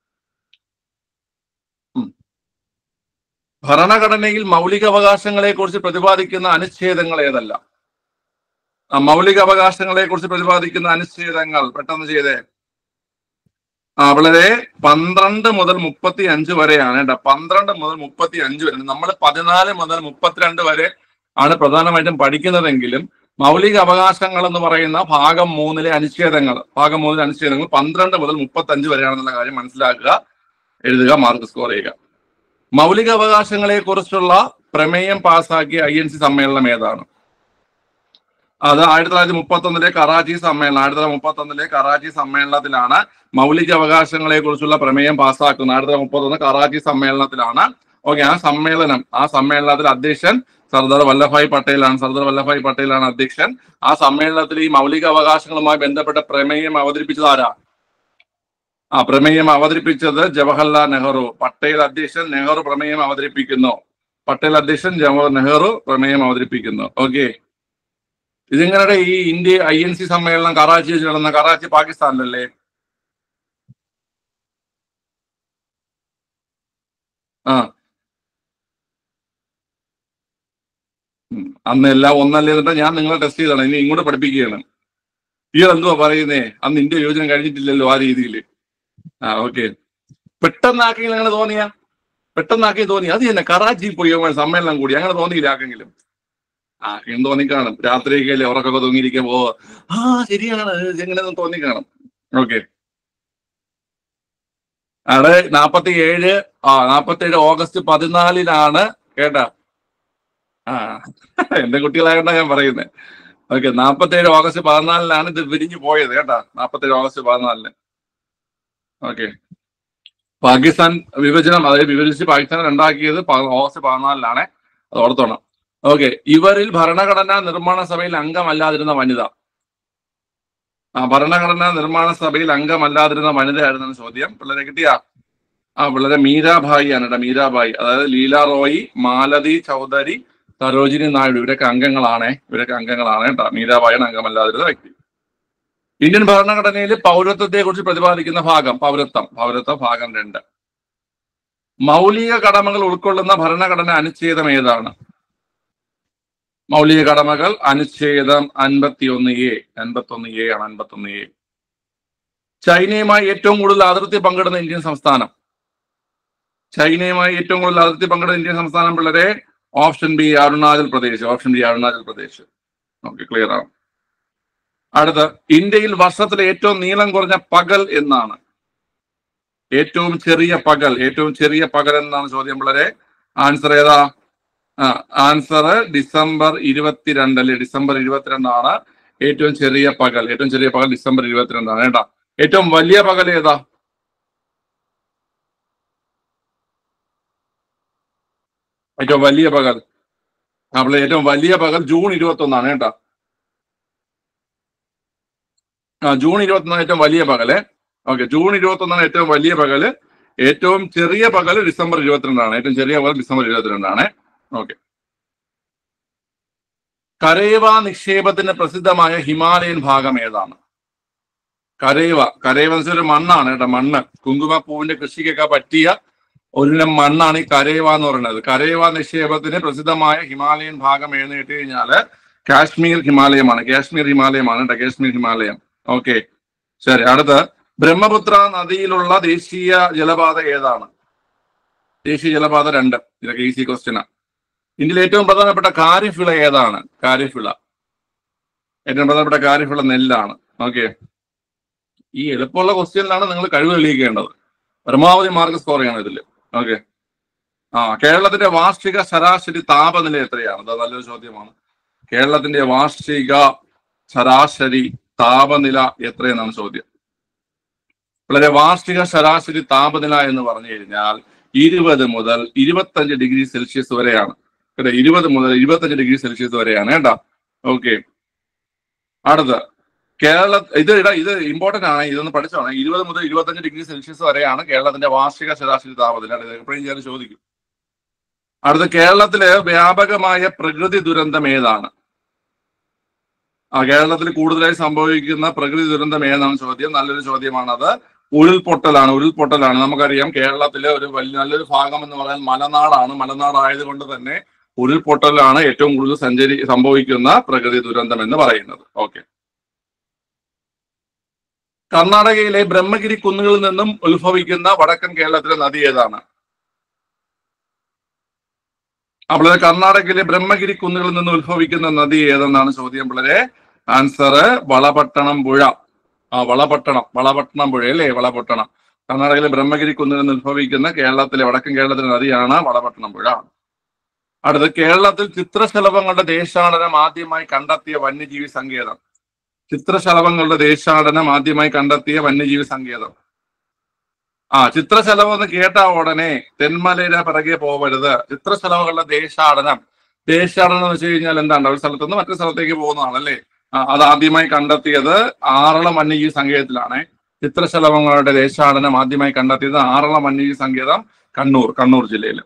ഉം. ഭരണഘടനയിൽ മൗലിക അവകാശങ്ങളെ കുറിച്ച് പ്രതിപാദിക്കുന്ന അനുച്ഛേദങ്ങൾ ഏതല്ല ആ മൗലിക അവകാശങ്ങളെ കുറിച്ച് പ്രതിപാദിക്കുന്ന അനുച്ഛേദങ്ങൾ പെട്ടെന്ന് ചെയ്തേ ആ വളരെ പന്ത്രണ്ട് മുതൽ മുപ്പത്തി അഞ്ച് വരെയാണ് കേട്ടോ പന്ത്രണ്ട് മുതൽ മുപ്പത്തി അഞ്ച് വരെ നമ്മൾ പതിനാല് മുതൽ മുപ്പത്തിരണ്ട് വരെ ആണ് പ്രധാനമായിട്ടും പഠിക്കുന്നതെങ്കിലും മൗലിക അവകാശങ്ങൾ എന്ന് പറയുന്ന ഭാഗം മൂന്നിലെ അനുച്ഛേദങ്ങൾ ഭാഗം മൂന്നിലെ അനുച്ഛേദങ്ങൾ പന്ത്രണ്ട് മുതൽ മുപ്പത്തി അഞ്ച് വരെയാണെന്നുള്ള കാര്യം മനസ്സിലാക്കുക എഴുതുക മാർക്ക് സ്കോർ ചെയ്യുക മൗലിക അവകാശങ്ങളെ കുറിച്ചുള്ള പ്രമേയം പാസാക്കിയ ഐ എൻ സി സമ്മേളനം ഏതാണ് അത് ആയിരത്തി തൊള്ളായിരത്തി മുപ്പത്തി ഒന്നിലെ കറാച്ചി സമ്മേളനം ആയിരത്തി തൊള്ളായിരത്തി മുപ്പത്തി ഒന്നിലെ കറാച്ചി സമ്മേളനത്തിലാണ് മൗലിക അവകാശങ്ങളെ കുറിച്ചുള്ള പ്രമേയം പാസ്സാക്കുന്നത് ആയിരത്തി തൊള്ളായിരത്തി മുപ്പത്തി ഒന്ന് കറാച്ചി സമ്മേളനത്തിലാണ് ഓക്കെ ആ സമ്മേളനം ആ സമ്മേളനത്തിൽ അധ്യക്ഷൻ സർദാർ വല്ലഭായ് പട്ടേലാണ് സർദാർ വല്ലഭായ് പട്ടേലാണ് അധ്യക്ഷൻ ആ സമ്മേളനത്തിൽ ഈ മൗലിക അവകാശങ്ങളുമായി ബന്ധപ്പെട്ട പ്രമേയം അവതരിപ്പിച്ചത് ആരാ ആ പ്രമേയം അവതരിപ്പിച്ചത് ജവഹർലാൽ നെഹ്റു പട്ടേൽ അധ്യക്ഷൻ നെഹ്റു പ്രമേയം അവതരിപ്പിക്കുന്നു പട്ടേൽ അധ്യക്ഷൻ ജവഹർ നെഹ്റു പ്രമേയം അവതരിപ്പിക്കുന്നു ഓക്കെ ഇതിങ്ങളുടെ ഈ ഇന്ത്യ ഐ എൻ സി സമ്മേളനം കറാച്ചി വെച്ച് നടന്ന കറാച്ചി പാകിസ്ഥാനിലല്ലേ ആ ഉം. അന്ന് എല്ലാം ഒന്നല്ലേ എന്നിട്ട് ഞാൻ നിങ്ങളെ ടെസ്റ്റ് ചെയ്താണ് ഇനി ഇങ്ങോട്ട് പഠിപ്പിക്കുകയാണ് ഇയാൾ എന്തുവാ പറയുന്നേ അന്ന് ഇന്ത്യ യോജന കഴിഞ്ഞിട്ടില്ലല്ലോ ആ രീതിയിൽ ആ ഓക്കെ പെട്ടെന്നാക്കി അങ്ങനെ തോന്നിയ പെട്ടെന്നാക്കി തോന്നി അത് തന്നെ കറാച്ചി പോയി അവൻ സമ്മേളനം കൂടി അങ്ങനെ തോന്നിയില്ല ആർക്കെങ്കിലും ആ എന്ന് തോന്നിക്കാണും രാത്രിയൊക്കെ ഉറക്കൊക്കെ തൂങ്ങിയിരിക്കുമ്പോ ആ ശരിയാണ് എങ്ങനെ തോന്നിക്കാണും ഓക്കെ അവിടെ നാപ്പത്തി ഏഴ് ആ നാപ്പത്തി ഏഴ് ഓഗസ്റ്റ് പതിനാലിനാണ് കേട്ടാ ആ എന്റെ കുട്ടികളായോണ്ടാ ഞാൻ പറയുന്നത് ഓക്കെ നാപ്പത്തി ഏഴ് ഓഗസ്റ്റ് പതിനാലിനാണ് ഇത് വിരിഞ്ഞു പോയത് കേട്ടാ നാപ്പത്തി ഏഴ് ഓഗസ്റ്റ് പതിനാലിന് ഓക്കെ പാകിസ്ഥാൻ വിഭജനം അതായത് വിഭജിച്ച് പാകിസ്ഥാൻ ഉണ്ടാക്കിയത് പ- ഓഗസ്റ്റ് പതിനാലിലാണ് അത് ഓർത്തോണം ഓക്കെ ഇവരിൽ ഭരണഘടനാ നിർമ്മാണ സഭയിൽ അംഗമല്ലാതിരുന്ന വനിത ആ ഭരണഘടനാ നിർമ്മാണ സഭയിൽ അംഗമല്ലാതിരുന്ന വനിതയായിരുന്നു ചോദ്യം പിള്ളേരെ കിട്ടിയ ആ പിള്ളേരെ മീരാഭായി ആണ് കേട്ടോ മീരാഭായി അതായത് ലീല റോയി മാലതി ചൗധരി സരോജിനി നായിഡു ഇവരൊക്കെ അംഗങ്ങളാണ് ഇവരൊക്കെ അംഗങ്ങളാണ് കേട്ടോ മീരാഭായിയാണ് അംഗമല്ലാതിരുന്ന വ്യക്തി ഇന്ത്യൻ ഭരണഘടനയിൽ പൗരത്വത്തെ കുറിച്ച് പ്രതിപാദിക്കുന്ന ഭാഗം പൗരത്വം പൗരത്വം ഭാഗം രണ്ട് മൗലിക കടമകൾ ഉൾക്കൊള്ളുന്ന ഭരണഘടന അനുച്ഛേദം ഏതാണ് മൗലിക കടമകൾ അനുച്ഛേദം അൻപത്തി ഒന്ന് എ അൻപത്തി ഒന്ന് എ ആണ് അൻപത്തി ഒന്ന് എ ചൈനയുമായി ഏറ്റവും കൂടുതൽ അതിർത്തി പങ്കിടുന്ന ഇന്ത്യൻ സംസ്ഥാനം ചൈനയുമായി ഏറ്റവും കൂടുതൽ അതിർത്തി പങ്കിടുന്ന ഇന്ത്യൻ സംസ്ഥാനം പിള്ളേരെ option B Arunachal Pradesh option B Arunachal Pradesh okay clear ആണ് അടുത്ത ഇന്ത്യയിൽ വർഷത്തിലെ ഏറ്റവും നീളം കുറഞ്ഞ പകൽ എന്നാണ് ഏറ്റവും ചെറിയ പകൽ ഏറ്റവും ചെറിയ പകൽ എന്നാണ് ചോദ്യം പിള്ളേരെ ആൻസർ ഏതാ ആ ആൻസർ ഡിസംബർ ഇരുപത്തിരണ്ട് അല്ലെ ഡിസംബർ ഇരുപത്തിരണ്ടാണ് ഏറ്റവും ചെറിയ പകൽ ഏറ്റവും ചെറിയ പകൽ ഡിസംബർ ഇരുപത്തിരണ്ടാണ് കേട്ടാ ഏറ്റവും വലിയ പകൽ ഏതാ ഏറ്റവും വലിയ പകൽ അപ്പോൾ ഏറ്റവും വലിയ പകൽ ജൂൺ ഇരുപത്തി ഒന്നാണ് കേട്ടാ ആ ജൂൺ ഇരുപത്തി ഒന്നാണ് ഏറ്റവും വലിയ പകല് ഓക്കെ ജൂൺ ഇരുപത്തി ഒന്നാണ് ഏറ്റവും വലിയ പകല് ഏറ്റവും ചെറിയ പകൽ ഡിസംബർ ഇരുപത്തിരണ്ടാണ് ഏറ്റവും ചെറിയ പകൽ ഡിസംബർ ഇരുപത്തിരണ്ടാണ് ഓക്കെ കരേവ നിക്ഷേപത്തിന് പ്രസിദ്ധമായ ഹിമാലയൻ ഭാഗം ഏതാണ് കരേവ കരേവ എന്ന് വെച്ചാൽ ഒരു മണ്ണാണ് കേട്ടോ മണ്ണ് കുങ്കുമപ്പൂവിന്റെ കൃഷിക്കൊക്കെ പറ്റിയ ഒരിനം മണ്ണാണ് ഈ കരേവ എന്ന് പറയുന്നത് കരേവ നിക്ഷേപത്തിന് പ്രസിദ്ധമായ ഹിമാലയൻ ഭാഗം ഏതെന്ന് കേട്ട് കഴിഞ്ഞാല് കാശ്മീർ ഹിമാലയമാണ് കാശ്മീർ ഹിമാലയമാണ് കേട്ടോ കാശ്മീർ ഹിമാലയം ഓക്കെ ശരി അടുത്ത് ബ്രഹ്മപുത്ര നദിയിലുള്ള ദേശീയ ജലപാത ഏതാണ് ദേശീയ ജലപാത രണ്ട് ഇതൊക്കെ ഈസി ക്വസ്റ്റ്യനാ ഇന്ത്യയിലെ ഏറ്റവും പ്രധാനപ്പെട്ട കാരിഫ് വിള ഏതാണ് കാരിഫ് വിള ഏറ്റവും പ്രധാനപ്പെട്ട കാരിഫ് വിള നെല്ലാണ് ഓക്കെ ഈ എളുപ്പമുള്ള ക്വസ്റ്റ്യനിലാണ് നിങ്ങൾ കഴിവ് തെളിയിക്കേണ്ടത് പരമാവധി മാർക്ക് സ്കോർ ചെയ്യണം ഇതിൽ ഓക്കെ ആ കേരളത്തിന്റെ വാർഷിക ശരാശരി താപനില എത്രയാണ് അത് നല്ലൊരു ചോദ്യമാണ് കേരളത്തിന്റെ വാർഷിക ശരാശരി താപനില എത്രയെന്നാണ് ചോദ്യം വളരെ വാർഷിക ശരാശരി താപനില എന്ന് പറഞ്ഞു കഴിഞ്ഞാൽ ഇരുപത് മുതൽ ഇരുപത്തഞ്ച് ഡിഗ്രി സെൽഷ്യസ് വരെയാണ് കേട്ടോ ഇരുപത് മുതൽ ഇരുപത്തഞ്ച് ഡിഗ്രി സെൽഷ്യസ് വരെയാണ് കേട്ടോ ഓക്കെ അടുത്ത് കേരള ഇത് ഇടാ ഇത് ഇമ്പോർട്ടന്റ് ആണ് ഇതൊന്ന് പഠിച്ചോണം ഇരുപത് മുതൽ ഇരുപത്തഞ്ച് ഡിഗ്രി സെൽഷ്യസ് വരെയാണ് കേരളത്തിന്റെ വാർഷിക ശരാശരി താപനില ഇത് എപ്പോഴും ഞാൻ ചോദിക്കും അടുത്ത കേരളത്തില് വ്യാപകമായ പ്രകൃതി ദുരന്തം ഏതാണ് ആ കേരളത്തിൽ കൂടുതലായി സംഭവിക്കുന്ന പ്രകൃതി ദുരന്തം ഏതാണ് ചോദ്യം നല്ലൊരു ചോദ്യമാണത് ഉരുൾപൊട്ടലാണ് ഉരുൾപൊട്ടലാണ് നമുക്കറിയാം കേരളത്തിലെ ഒരു വലിയ നല്ലൊരു ഭാഗം എന്ന് പറയാൻ മലനാടാണ് മലനാടായതുകൊണ്ട് തന്നെ ഉരുൾപൊട്ടലാണ് ഏറ്റവും കൂടുതൽ സഞ്ചരി സംഭവിക്കുന്ന പ്രകൃതി ദുരന്തം എന്ന് പറയുന്നത് ഓക്കെ കർണാടകയിലെ ബ്രഹ്മഗിരി കുന്നുകളിൽ നിന്നും ഉത്ഭവിക്കുന്ന വടക്കൻ കേരളത്തിലെ നദി ഏതാണ് അപ്പോൾ കർണാടകയിലെ ബ്രഹ്മഗിരി കുന്നുകളിൽ നിന്ന് ഉത്ഭവിക്കുന്ന നദി ഏതെന്നാണ് ചോദ്യം വളരെ ആൻസർ വളപട്ടണം പുഴ ആ വളപട്ടണം വളപട്ടണം പുഴ അല്ലേ വളപട്ടണം കർണാടകയിലെ ബ്രഹ്മഗിരി കുന്നിൽ നിന്ന് ഉത്ഭവിക്കുന്ന കേരളത്തിലെ വടക്കൻ കേരളത്തിലെ നദിയാണ് വളപട്ടണം പുഴ അടുത്ത് കേരളത്തിൽ ചിത്രശലഭങ്ങളുടെ ദേശാടനം ആദ്യമായി കണ്ടെത്തിയ വന്യജീവി സങ്കേതം ചിത്രശലഭങ്ങളുടെ ദേശാടനം ആദ്യമായി കണ്ടെത്തിയ വന്യജീവി സങ്കേതം ആ ചിത്രശലഭം എന്ന് കേട്ട ഉടനെ തെന്മലയുടെ പിറകെ പോവരുത് ചിത്രശലഭങ്ങളുടെ ദേശാടനം ദേശാടനം എന്ന് വെച്ച് കഴിഞ്ഞാൽ എന്താണ് ഒരു സ്ഥലത്ത് നിന്ന് മറ്റൊരു സ്ഥലത്തേക്ക് പോകുന്നതാണ് അല്ലേ ആ, അത് ആദ്യമായി കണ്ടെത്തിയത് ആറളം വന്യജീവി സങ്കേതത്തിലാണ് ചിത്രശലഭങ്ങളുടെ ദേശാടനം ആദ്യമായി കണ്ടെത്തിയത് ആറളം വന്യജീവി സങ്കേതം കണ്ണൂർ കണ്ണൂർ ജില്ലയിൽ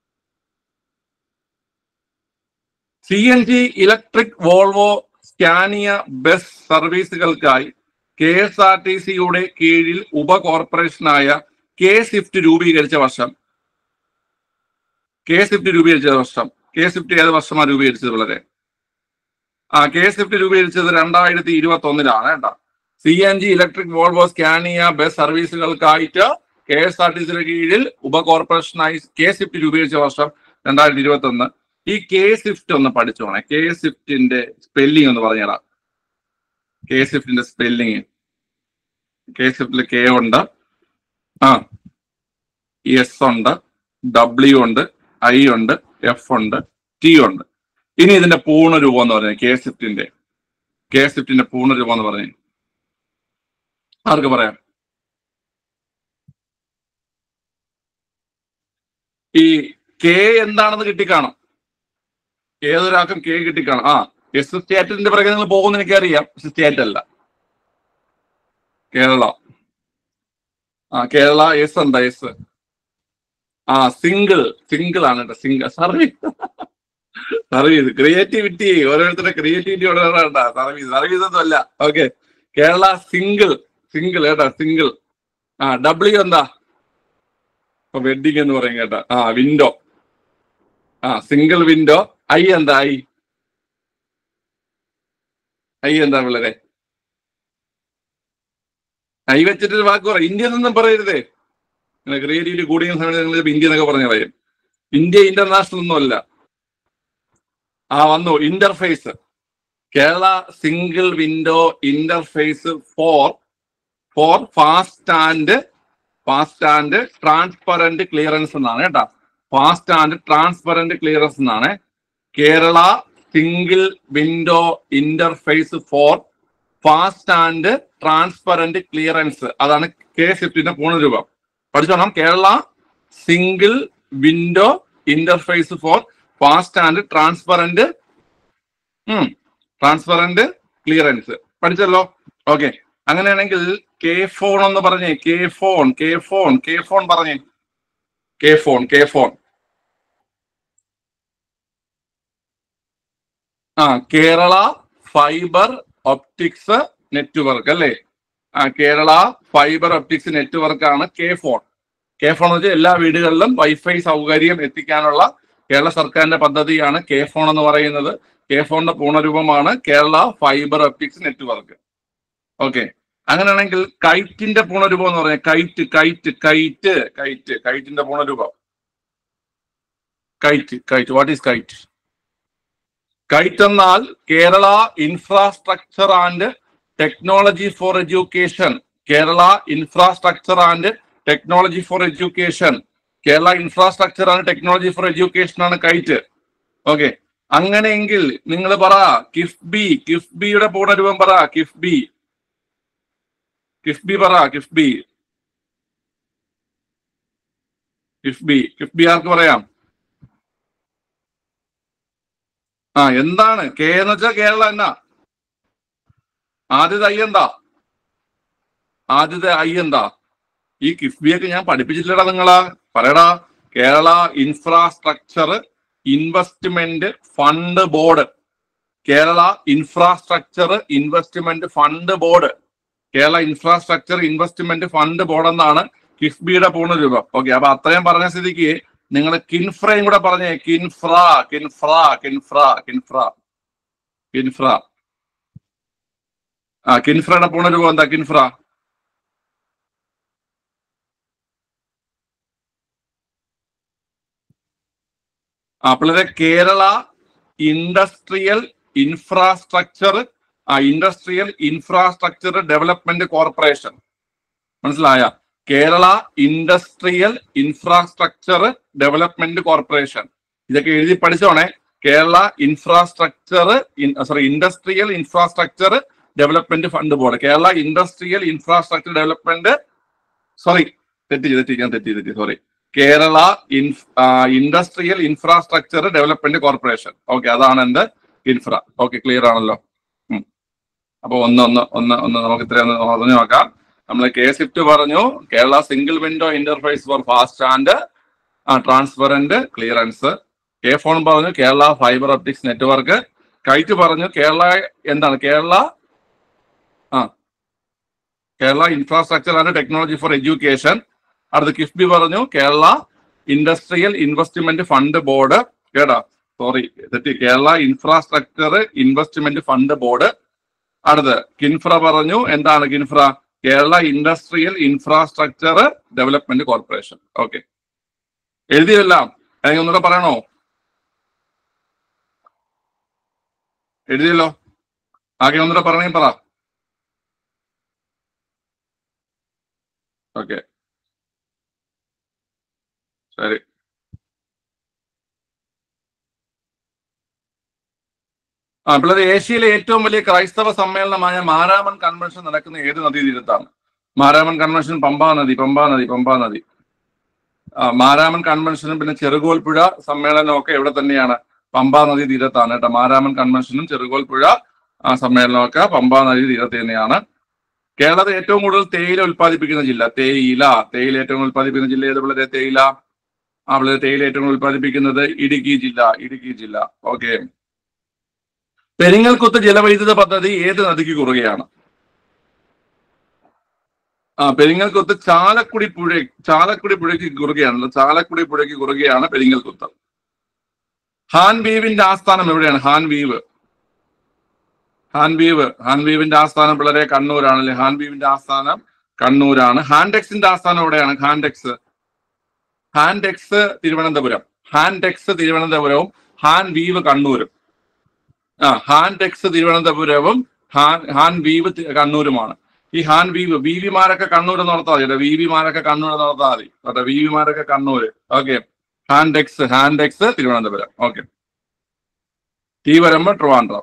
C N G electric Volvo Scania bus സർവീസുകൾക്കായി കെ എസ് ആർ ടി സിയുടെ കീഴിൽ ഉപ കോർപ്പറേഷനായ കെ സ്വിഫ്റ്റ് രൂപീകരിച്ച വർഷം കെ സ്വിഫ്റ്റ് രൂപീകരിച്ച വർഷം കെ സ്വിഫ്റ്റ് ഏത് വർഷമാണ് രൂപീകരിച്ചത് വളരെ ആ കെ സ്വിഫ്റ്റ് രൂപീകരിച്ചത് രണ്ടായിരത്തി ഇരുപത്തി ഒന്നിലാണ് കേട്ടോ C N G electric Volvo Scania bus സർവീസുകൾക്കായിട്ട് കെ എസ് ആർ ടി സിയുടെ കീഴിൽ ഉപ കോർപ്പറേഷനായി കെ സ്വിഫ്റ്റ് രൂപീകരിച്ച വർഷം രണ്ടായിരത്തി ഇരുപത്തി ഒന്ന് ഈ കെ സ്വിഫ്റ്റ് ഒന്ന് പഠിച്ചോണേ കെ സ്വിഫ്റ്റിന്റെ സ്പെല്ലിംഗ് ഒന്ന് പറഞ്ഞുതരാ കെ സ്വിഫ്റ്റിന്റെ സ്പെല്ലിംഗ് കെ സ്വിഫ്റ്റിൽ കെ ഉണ്ട് ആ എസ് ഉണ്ട് ഡബ്ല്യു ഉണ്ട് ഐ ഉണ്ട് എഫ് ഉണ്ട് ടി ഉണ്ട് ഇനി ഇതിന്റെ പൂർണ്ണ രൂപം എന്ന് പറഞ്ഞത് കെ സ്വിഫ്റ്റിന്റെ കെ സ്വിഫ്റ്റിന്റെ പൂർണ്ണ രൂപം എന്ന് പറഞ്ഞു ആർക്ക് പറയാം ഈ കെ എന്താണെന്ന് കിട്ടിക്കാണും ഏതൊരാൾക്കും കെ കിട്ടിക്കാണും ആ എസ് സ്റ്റേറ്റിന്റെ പിറകെ നിങ്ങൾ പോകുന്ന എനിക്കറിയാം സ്റ്റേറ്റ് അല്ല കേരള ആ കേരള എസ് എന്താ എസ് ആ സിംഗിൾ സിംഗിൾ ആണ് കേട്ടോ സിംഗിൾ സർവീസ് സർവീസ് ക്രിയേറ്റിവിറ്റി ഓരോരുത്തരുടെ ക്രിയേറ്റിവിറ്റി ഉള്ളവരാണ്ട സർവീസ് സർവീസ് ഒന്നും അല്ല ഓക്കെ കേരള സിംഗിൾ സിംഗിൾ കേട്ടോ സിംഗിൾ ആ ഡബ്ല്യു എന്താ ഇപ്പൊ വെഡിങ് എന്ന് പറയും കേട്ടോ ആ വിൻഡോ ആ സിംഗിൾ വിൻഡോ ഐ എന്താ ഐ ഐ എന്താ പിള്ളേരെ ഐ വെച്ചിട്ട് വാക്ക് പറ ഇന്ത്യ എന്നൊന്നും പറയരുതേ ക്രിയേറ്റീവിറ്റി കൂടിയ സമയത്ത് നിങ്ങൾ ഇന്ത്യ എന്നൊക്കെ പറഞ്ഞു കളയും ഇന്ത്യ ഇന്റർനാഷണൽ ഒന്നുമല്ല ആ വന്നു interface Kerala single window interface for for fast and fast and transparent clearance എന്നാണ് കേട്ടാ ഫാസ്റ്റ് ആൻഡ് ട്രാൻസ്പെറന്റ് ക്ലിയറൻസ് എന്നാണ് Kerala single window interface for fast and transparent clearance അതാണ് കെ സിഫ്റ്റിന്റെ പൂർണ്ണരൂപം പഠിച്ചോണം Kerala single window interface for fast and transparent transparent clearance പഠിച്ചല്ലോ okay അങ്ങനെയാണെങ്കിൽ K phone എന്ന് പറഞ്ഞേ K phone K phone K phone പറഞ്ഞേ കെ ഫോൺ കെ ഫോൺ ആ കേരള ഫൈബർ ഒപ്റ്റിക്സ് നെറ്റ്വർക്ക് അല്ലേ ആ കേരള ഫൈബർ ഒപ്റ്റിക്സ് നെറ്റ്വർക്ക് ആണ് കെ ഫോൺ കെ ഫോൺ എന്ന് വെച്ചാൽ എല്ലാ വീടുകളിലും വൈഫൈ സൗകര്യം എത്തിക്കാനുള്ള കേരള സർക്കാരിന്റെ പദ്ധതിയാണ് കെ ഫോൺ എന്ന് പറയുന്നത് കെ ഫോണിന്റെ പൂർണ്ണരൂപമാണ് Kerala fibre optics network okay അങ്ങനെയാണെങ്കിൽ കൈറ്റിന്റെ പൂർണ്ണരൂപം എന്ന് പറഞ്ഞാൽ കൈറ്റ് കൈറ്റ് കൈറ്റ് കൈറ്റ് കൈറ്റിന്റെ പൂർണ്ണരൂപം KITE KITE what is KITE KITE എന്നാൽ Kerala infrastructure and technology for education Kerala infrastructure and technology for education Kerala infrastructure and technology for education ആണ് കൈറ്റ് ഓക്കെ അങ്ങനെയെങ്കിൽ നിങ്ങൾ പറ കിഫ്ബി കിഫ്ബിയുടെ പൂർണ്ണരൂപം പറ കിഫ്ബി കിഫ്ബി പറ കിഫ്ബി കിഫ്ബി കിഫ്ബി ആർക്ക് പറയാം ആ എന്താണ് കെ എന്ന് വെച്ചാൽ കേരള എന്നാ ആദ്യത്തെ ഐ എന്താ ആദ്യത്തെ ഐ എന്താ ഈ കിഫ്ബിയൊക്കെ ഞാൻ പഠിപ്പിച്ചിട്ടില്ലടാ നിങ്ങളാ പറയടാ Kerala infrastructure investment fund board Kerala infrastructure investment fund board Kerala infrastructure investment fund board എന്നാണ് കിഫ്ബിയുടെ പൂർണ്ണരൂപം ഓക്കെ അപ്പൊ അത്രയും പറഞ്ഞ സ്ഥിതിക്ക് നിങ്ങൾ കിൻഫ്രയും കൂടെ പറഞ്ഞേ കിൻഫ്ര കിൻഫ്ര കിൻഫ്ര കിൻഫ്ര കിൻഫ്ര ആ കിൻഫ്രയുടെ പൂർണ്ണരൂപം എന്താ കിൻഫ്ര അപ്പോഴത്തെ കേരള ഇൻഡസ്ട്രിയൽ ഇൻഫ്രാസ്ട്രക്ചർ ആ ഇൻഡസ്ട്രിയൽ ഇൻഫ്രാസ്ട്രക്ചർ ഡെവലപ്മെന്റ് കോർപ്പറേഷൻ മനസ്സിലായ Kerala industrial infrastructure development corporation ഇതൊക്കെ എഴുതി പഠിച്ചോണേ Kerala infrastructure sorry industrial infrastructure development fund board Kerala industrial infrastructure development sorry തെറ്റി തെറ്റി ഞാൻ തെറ്റി തെറ്റി സോറി കേരള ഇൻഫ് industrial infrastructure development corporation okay അതാണ് എന്ത് ഇൻഫ്ര ഓക്കെ ക്ലിയർ ആണല്ലോ ഉം. അപ്പൊ ഒന്ന് ഒന്ന് ഒന്ന് ഒന്ന് നമുക്ക് ഇത്രയും ഒന്ന് പറഞ്ഞു നോക്കാം നമ്മൾ കെ സ്വിഫ്റ്റ് പറഞ്ഞു Kerala single window interface for fast and transparent clearance K phone പറഞ്ഞു Kerala fibre optics network KITE പറഞ്ഞു കേരള എന്താണ് കേരള ആ Kerala infrastructure and technology for education അടുത്ത് കിഫ്ബി പറഞ്ഞു Kerala industrial investment fund board കേടാ സോറി തെറ്റി Kerala infrastructure investment fund board അടുത്ത് കിൻഫ്ര പറഞ്ഞു എന്താണ് KINFRA Kerala industrial infrastructure development corporation okay എഴുതിയതെല്ലാം അല്ലെങ്കിൽ ഒന്നുകൂടെ പറയണോ എഴുതിയല്ലോ ആകെ ഒന്നുകൂടെ പറയണേ പറ ഓക്കെ ശരി ആ പിള്ളേർ ഏഷ്യയിലെ ഏറ്റവും വലിയ ക്രൈസ്തവ സമ്മേളനമായ മാരാമൺ കൺവെൻഷൻ നടക്കുന്ന ഏത് നദീതീരത്താണ് മാരാമൺ കൺവെൻഷൻ പമ്പാ നദി പമ്പാ നദി പമ്പാ നദി ആ, മാരാമൺ കൺവെൻഷനും പിന്നെ ചെറുകോൽപ്പുഴ സമ്മേളനവും ഒക്കെ എവിടെ തന്നെയാണ് പമ്പാ നദി തീരത്താണ് കേട്ടോ മാരാമൺ കൺവെൻഷനും ചെറുകോൽപ്പുഴ ആ, സമ്മേളനമൊക്കെ പമ്പാ നദി തീരത്ത് തന്നെയാണ് കേരളത്തിൽ ഏറ്റവും കൂടുതൽ തേയില ഉൽപ്പാദിപ്പിക്കുന്ന ജില്ല തേയില തേയില ഏറ്റവും കൂടുതൽ ഉൽപ്പാദിപ്പിക്കുന്ന ജില്ല ഏത് പിള്ളേരെ തേയില ആ പിള്ളേർ തേയില ഏറ്റവും കൂടുതൽ ഉൽപ്പാദിപ്പിക്കുന്നത് ഇടുക്കി ജില്ല ഇടുക്കി ജില്ല ഓക്കെ പെരിങ്ങൽകുത്ത് ജലവൈദ്യുത പദ്ധതി ഏത് നദിക്ക് കുറുകയാണ് ആ പെരിങ്ങൽകുത്ത് ചാലക്കുടി പുഴ ചാലക്കുടി പുഴയ്ക്ക് കുറുകയാണ് ചാലക്കുടി പുഴയ്ക്ക് കുറുകയാണ് പെരിങ്ങൽകുത്ത് ഹാൻ വീവിന്റെ ആസ്ഥാനം എവിടെയാണ് ഹാൻ വീവ് ഹാൻവീവ് ഹാൻവീവിന്റെ ആസ്ഥാനം പിള്ളേരെ കണ്ണൂരാണ് അല്ലെ ഹാൻവീവിന്റെ ആസ്ഥാനം കണ്ണൂരാണ് ഹാൻഡെക്സിന്റെ ആസ്ഥാനം എവിടെയാണ് ഹാൻഡെക്സ് ഹാൻഡെക്സ് തിരുവനന്തപുരം ഹാൻഡെക്സ് തിരുവനന്തപുരവും ഹാൻ വീവ് കണ്ണൂരും ആ ഹാൻഡെക്സ് തിരുവനന്തപുരവും ഹാൻ ഹാൻ വീവ് തി- കണ്ണൂരുമാണ് ഈ ഹാൻ വീവ് വി വിമാരൊക്കെ കണ്ണൂർ എന്ന് ഓർത്താൽ മതി കേട്ടോ വി വിമാരൊക്കെ കണ്ണൂർ എന്ന് ഓർത്താൽ മതി കേട്ടോ വി വിമാരൊക്കെ Kannur okay Hantex Hantex Thiruvananthapuram okay T വരുമ്പോ ട്രിവാൻഡ്രം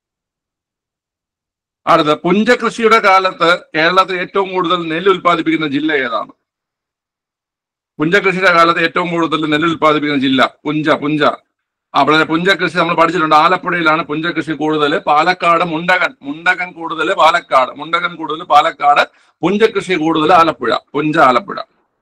അടുത്ത പുഞ്ചകൃഷിയുടെ കാലത്ത് കേരളത്തിൽ ഏറ്റവും കൂടുതൽ നെല്ല് ഉൽപ്പാദിപ്പിക്കുന്ന ജില്ല ഏതാണ് പുഞ്ചകൃഷിയുടെ കാലത്ത് ഏറ്റവും കൂടുതൽ നെല്ല് ഉൽപ്പാദിപ്പിക്കുന്ന ജില്ല പുഞ്ച പുഞ്ച അവിടെ പുഞ്ചകൃഷി നമ്മൾ പഠിച്ചിട്ടുണ്ട് ആലപ്പുഴയിലാണ് പുഞ്ചകൃഷി കൂടുതൽ പാലക്കാട് മുണ്ടകൻ മുണ്ടകൻ കൂടുതൽ പാലക്കാട് മുണ്ടകൻ കൂടുതൽ പാലക്കാട് പുഞ്ചകൃഷി കൂടുതൽ ആലപ്പുഴ പുഞ്ച ആലപ്പുഴ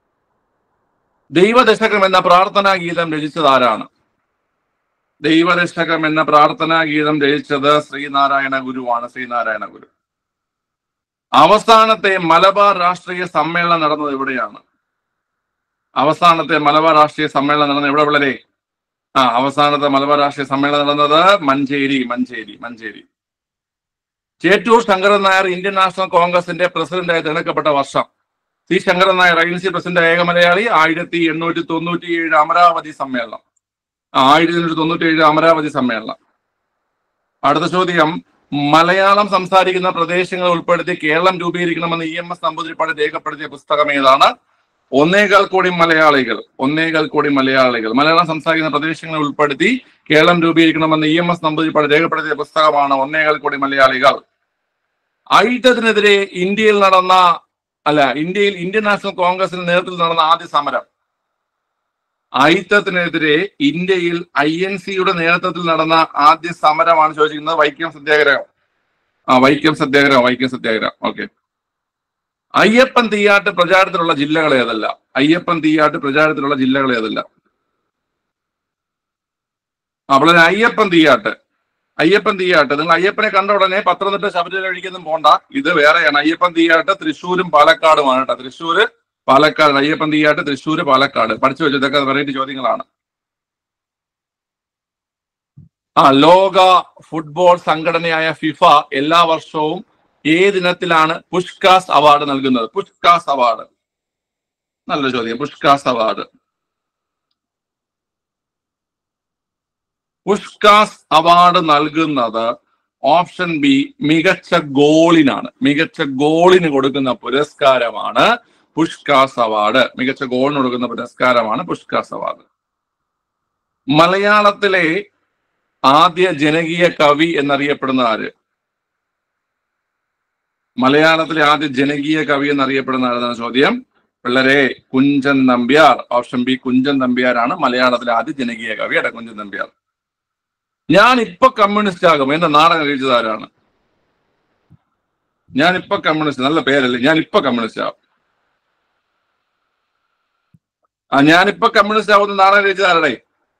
ദൈവദശകം എന്ന പ്രാർത്ഥനാ ഗീതം രചിച്ചത് ആരാണ് ദൈവദശകം എന്ന പ്രാർത്ഥനാ ഗീതം രചിച്ചത് ശ്രീനാരായണ ഗുരുവാണ് ശ്രീനാരായണ ഗുരു അവസാനത്തെ മലബാർ രാഷ്ട്രീയ സമ്മേളനം നടന്നത് എവിടെയാണ് അവസാനത്തെ മലബാർ രാഷ്ട്രീയ സമ്മേളനം നടന്നത് എവിടെ വളരെ ആ അവസാനത്തെ മലബാർ രാഷ്ട്രീയ സമ്മേളനം നടന്നത് മഞ്ചേരി മഞ്ചേരി മഞ്ചേരി ചേറ്റൂർ ശങ്കരൻ നായർ ഇന്ത്യൻ നാഷണൽ കോൺഗ്രസിന്റെ പ്രസിഡന്റായി തിരഞ്ഞെടുക്കപ്പെട്ട വർഷം C Sankaran Nair I N C president ഏക മലയാളി ആയിരത്തി എണ്ണൂറ്റി തൊണ്ണൂറ്റി ഏഴ് അമരാവതി സമ്മേളനം ആ, ആയിരത്തി എണ്ണൂറ്റി തൊണ്ണൂറ്റി ഏഴ് അമരാവതി സമ്മേളനം അടുത്ത ചോദ്യം മലയാളം സംസാരിക്കുന്ന പ്രദേശങ്ങൾ ഉൾപ്പെടുത്തി കേരളം രൂപീകരിക്കണമെന്ന് ഇ എം എസ് നമ്പൂതിരിപ്പാട് രേഖപ്പെടുത്തിയ പുസ്തകം ഏതാണ് ഒന്നേകാൽ കോടി മലയാളികൾ ഒന്നേകാൽ കോടി മലയാളികൾ മലയാളം സംസാരിക്കുന്ന പ്രദേശങ്ങൾ ഉൾപ്പെടുത്തി കേരളം രൂപീകരിക്കണമെന്ന് ഇ എം എസ് നമ്പൂതിരിപ്പാട് രേഖപ്പെടുത്തിയ പുസ്തകമാണ് ഒന്നേകാൽ കോടി മലയാളികൾ ഐറ്റത്തിനെതിരെ ഇന്ത്യയിൽ നടന്ന അല്ല ഇന്ത്യയിൽ ഇന്ത്യൻ നാഷണൽ കോൺഗ്രസിന്റെ നേതൃത്വത്തിൽ നടന്ന ആദ്യ സമരം ഐത്തത്തിനെതിരെ ഇന്ത്യയിൽ ഐ എൻ സിയുടെ നേതൃത്വത്തിൽ നടന്ന ആദ്യ സമരമാണ് ചോദിച്ചിരിക്കുന്നത് വൈക്കം സത്യാഗ്രഹം ആ വൈക്കം സത്യാഗ്രഹം വൈക്കം സത്യാഗ്രഹം ഓക്കെ അയ്യപ്പൻ തീയാട്ട് പ്രചാരത്തിലുള്ള ജില്ലകൾ ഏതല്ല അയ്യപ്പൻ തീയാട്ട് പ്രചാരത്തിലുള്ള ജില്ലകൾ ഏതല്ല അപ്പോൾ അയ്യപ്പൻ തീയാട്ട് അയ്യപ്പൻ തീയാട്ട് നിങ്ങൾ അയ്യപ്പനെ കണ്ട ഉടനെ പത്തനംതിട്ട ശബരിമല ഒഴിക്കൊന്നും പോണ്ട ഇത് വേറെയാണ് അയ്യപ്പൻ തീയാട്ട് തൃശ്ശൂരും പാലക്കാടുമാണ് കേട്ടോ തൃശ്ശൂര് പാലക്കാട് അയ്യപ്പൻ തീയാട്ട് തൃശ്ശൂര് പാലക്കാട് പഠിച്ചു വെച്ചു ഇതൊക്കെ വെറൈറ്റി ചോദ്യങ്ങളാണ് ആ ലോക ഫുട്ബോൾ സംഘടനയായ ഫിഫ എല്ലാ വർഷവും ഏത് ഇനത്തിലാണ് പുഷ്കാസ് അവാർഡ് നൽകുന്നത് പുഷ്കാസ് അവാർഡ് നല്ലൊരു ചോദ്യം പുഷ്കാസ് അവാർഡ് പുഷ്കാസ് അവാർഡ് നൽകുന്നത് ഓപ്ഷൻ ബി മികച്ച ഗോളിനാണ് മികച്ച ഗോളിന് കൊടുക്കുന്ന പുരസ്കാരമാണ് പുഷ്കാസ് അവാർഡ് മികച്ച ഗോളിന് കൊടുക്കുന്ന പുരസ്കാരമാണ് പുഷ്കാസ് അവാർഡ് മലയാളത്തിലെ ആദ്യ ജനകീയ കവി എന്നറിയപ്പെടുന്ന ആര് മലയാളത്തിലെ ആദ്യ ജനകീയ കവി എന്നറിയപ്പെടുന്ന ആരെന്നാണ് ചോദ്യം പിള്ളരെ കുഞ്ചൻ നമ്പ്യാർ ഓപ്ഷൻ ബി കുഞ്ചൻ നമ്പ്യാരാണ് മലയാളത്തിലെ ആദ്യ ജനകീയ കവി അട കുഞ്ചൻ നമ്പ്യാർ ഞാൻ ഇപ്പൊ കമ്മ്യൂണിസ്റ്റ് ആകും എന്ന നാടകം എഴുതിയത് ആരാണ് ഞാൻ ഇപ്പൊ കമ്മ്യൂണിസ്റ്റ് നല്ല പേരല്ലേ ഞാൻ ഇപ്പൊ കമ്മ്യൂണിസ്റ്റ് ആവും ആ ഞാനിപ്പോ കമ്മ്യൂണിസ്റ്റ് ആവുന്ന നാടകം എഴുതിയത് ആരുടെ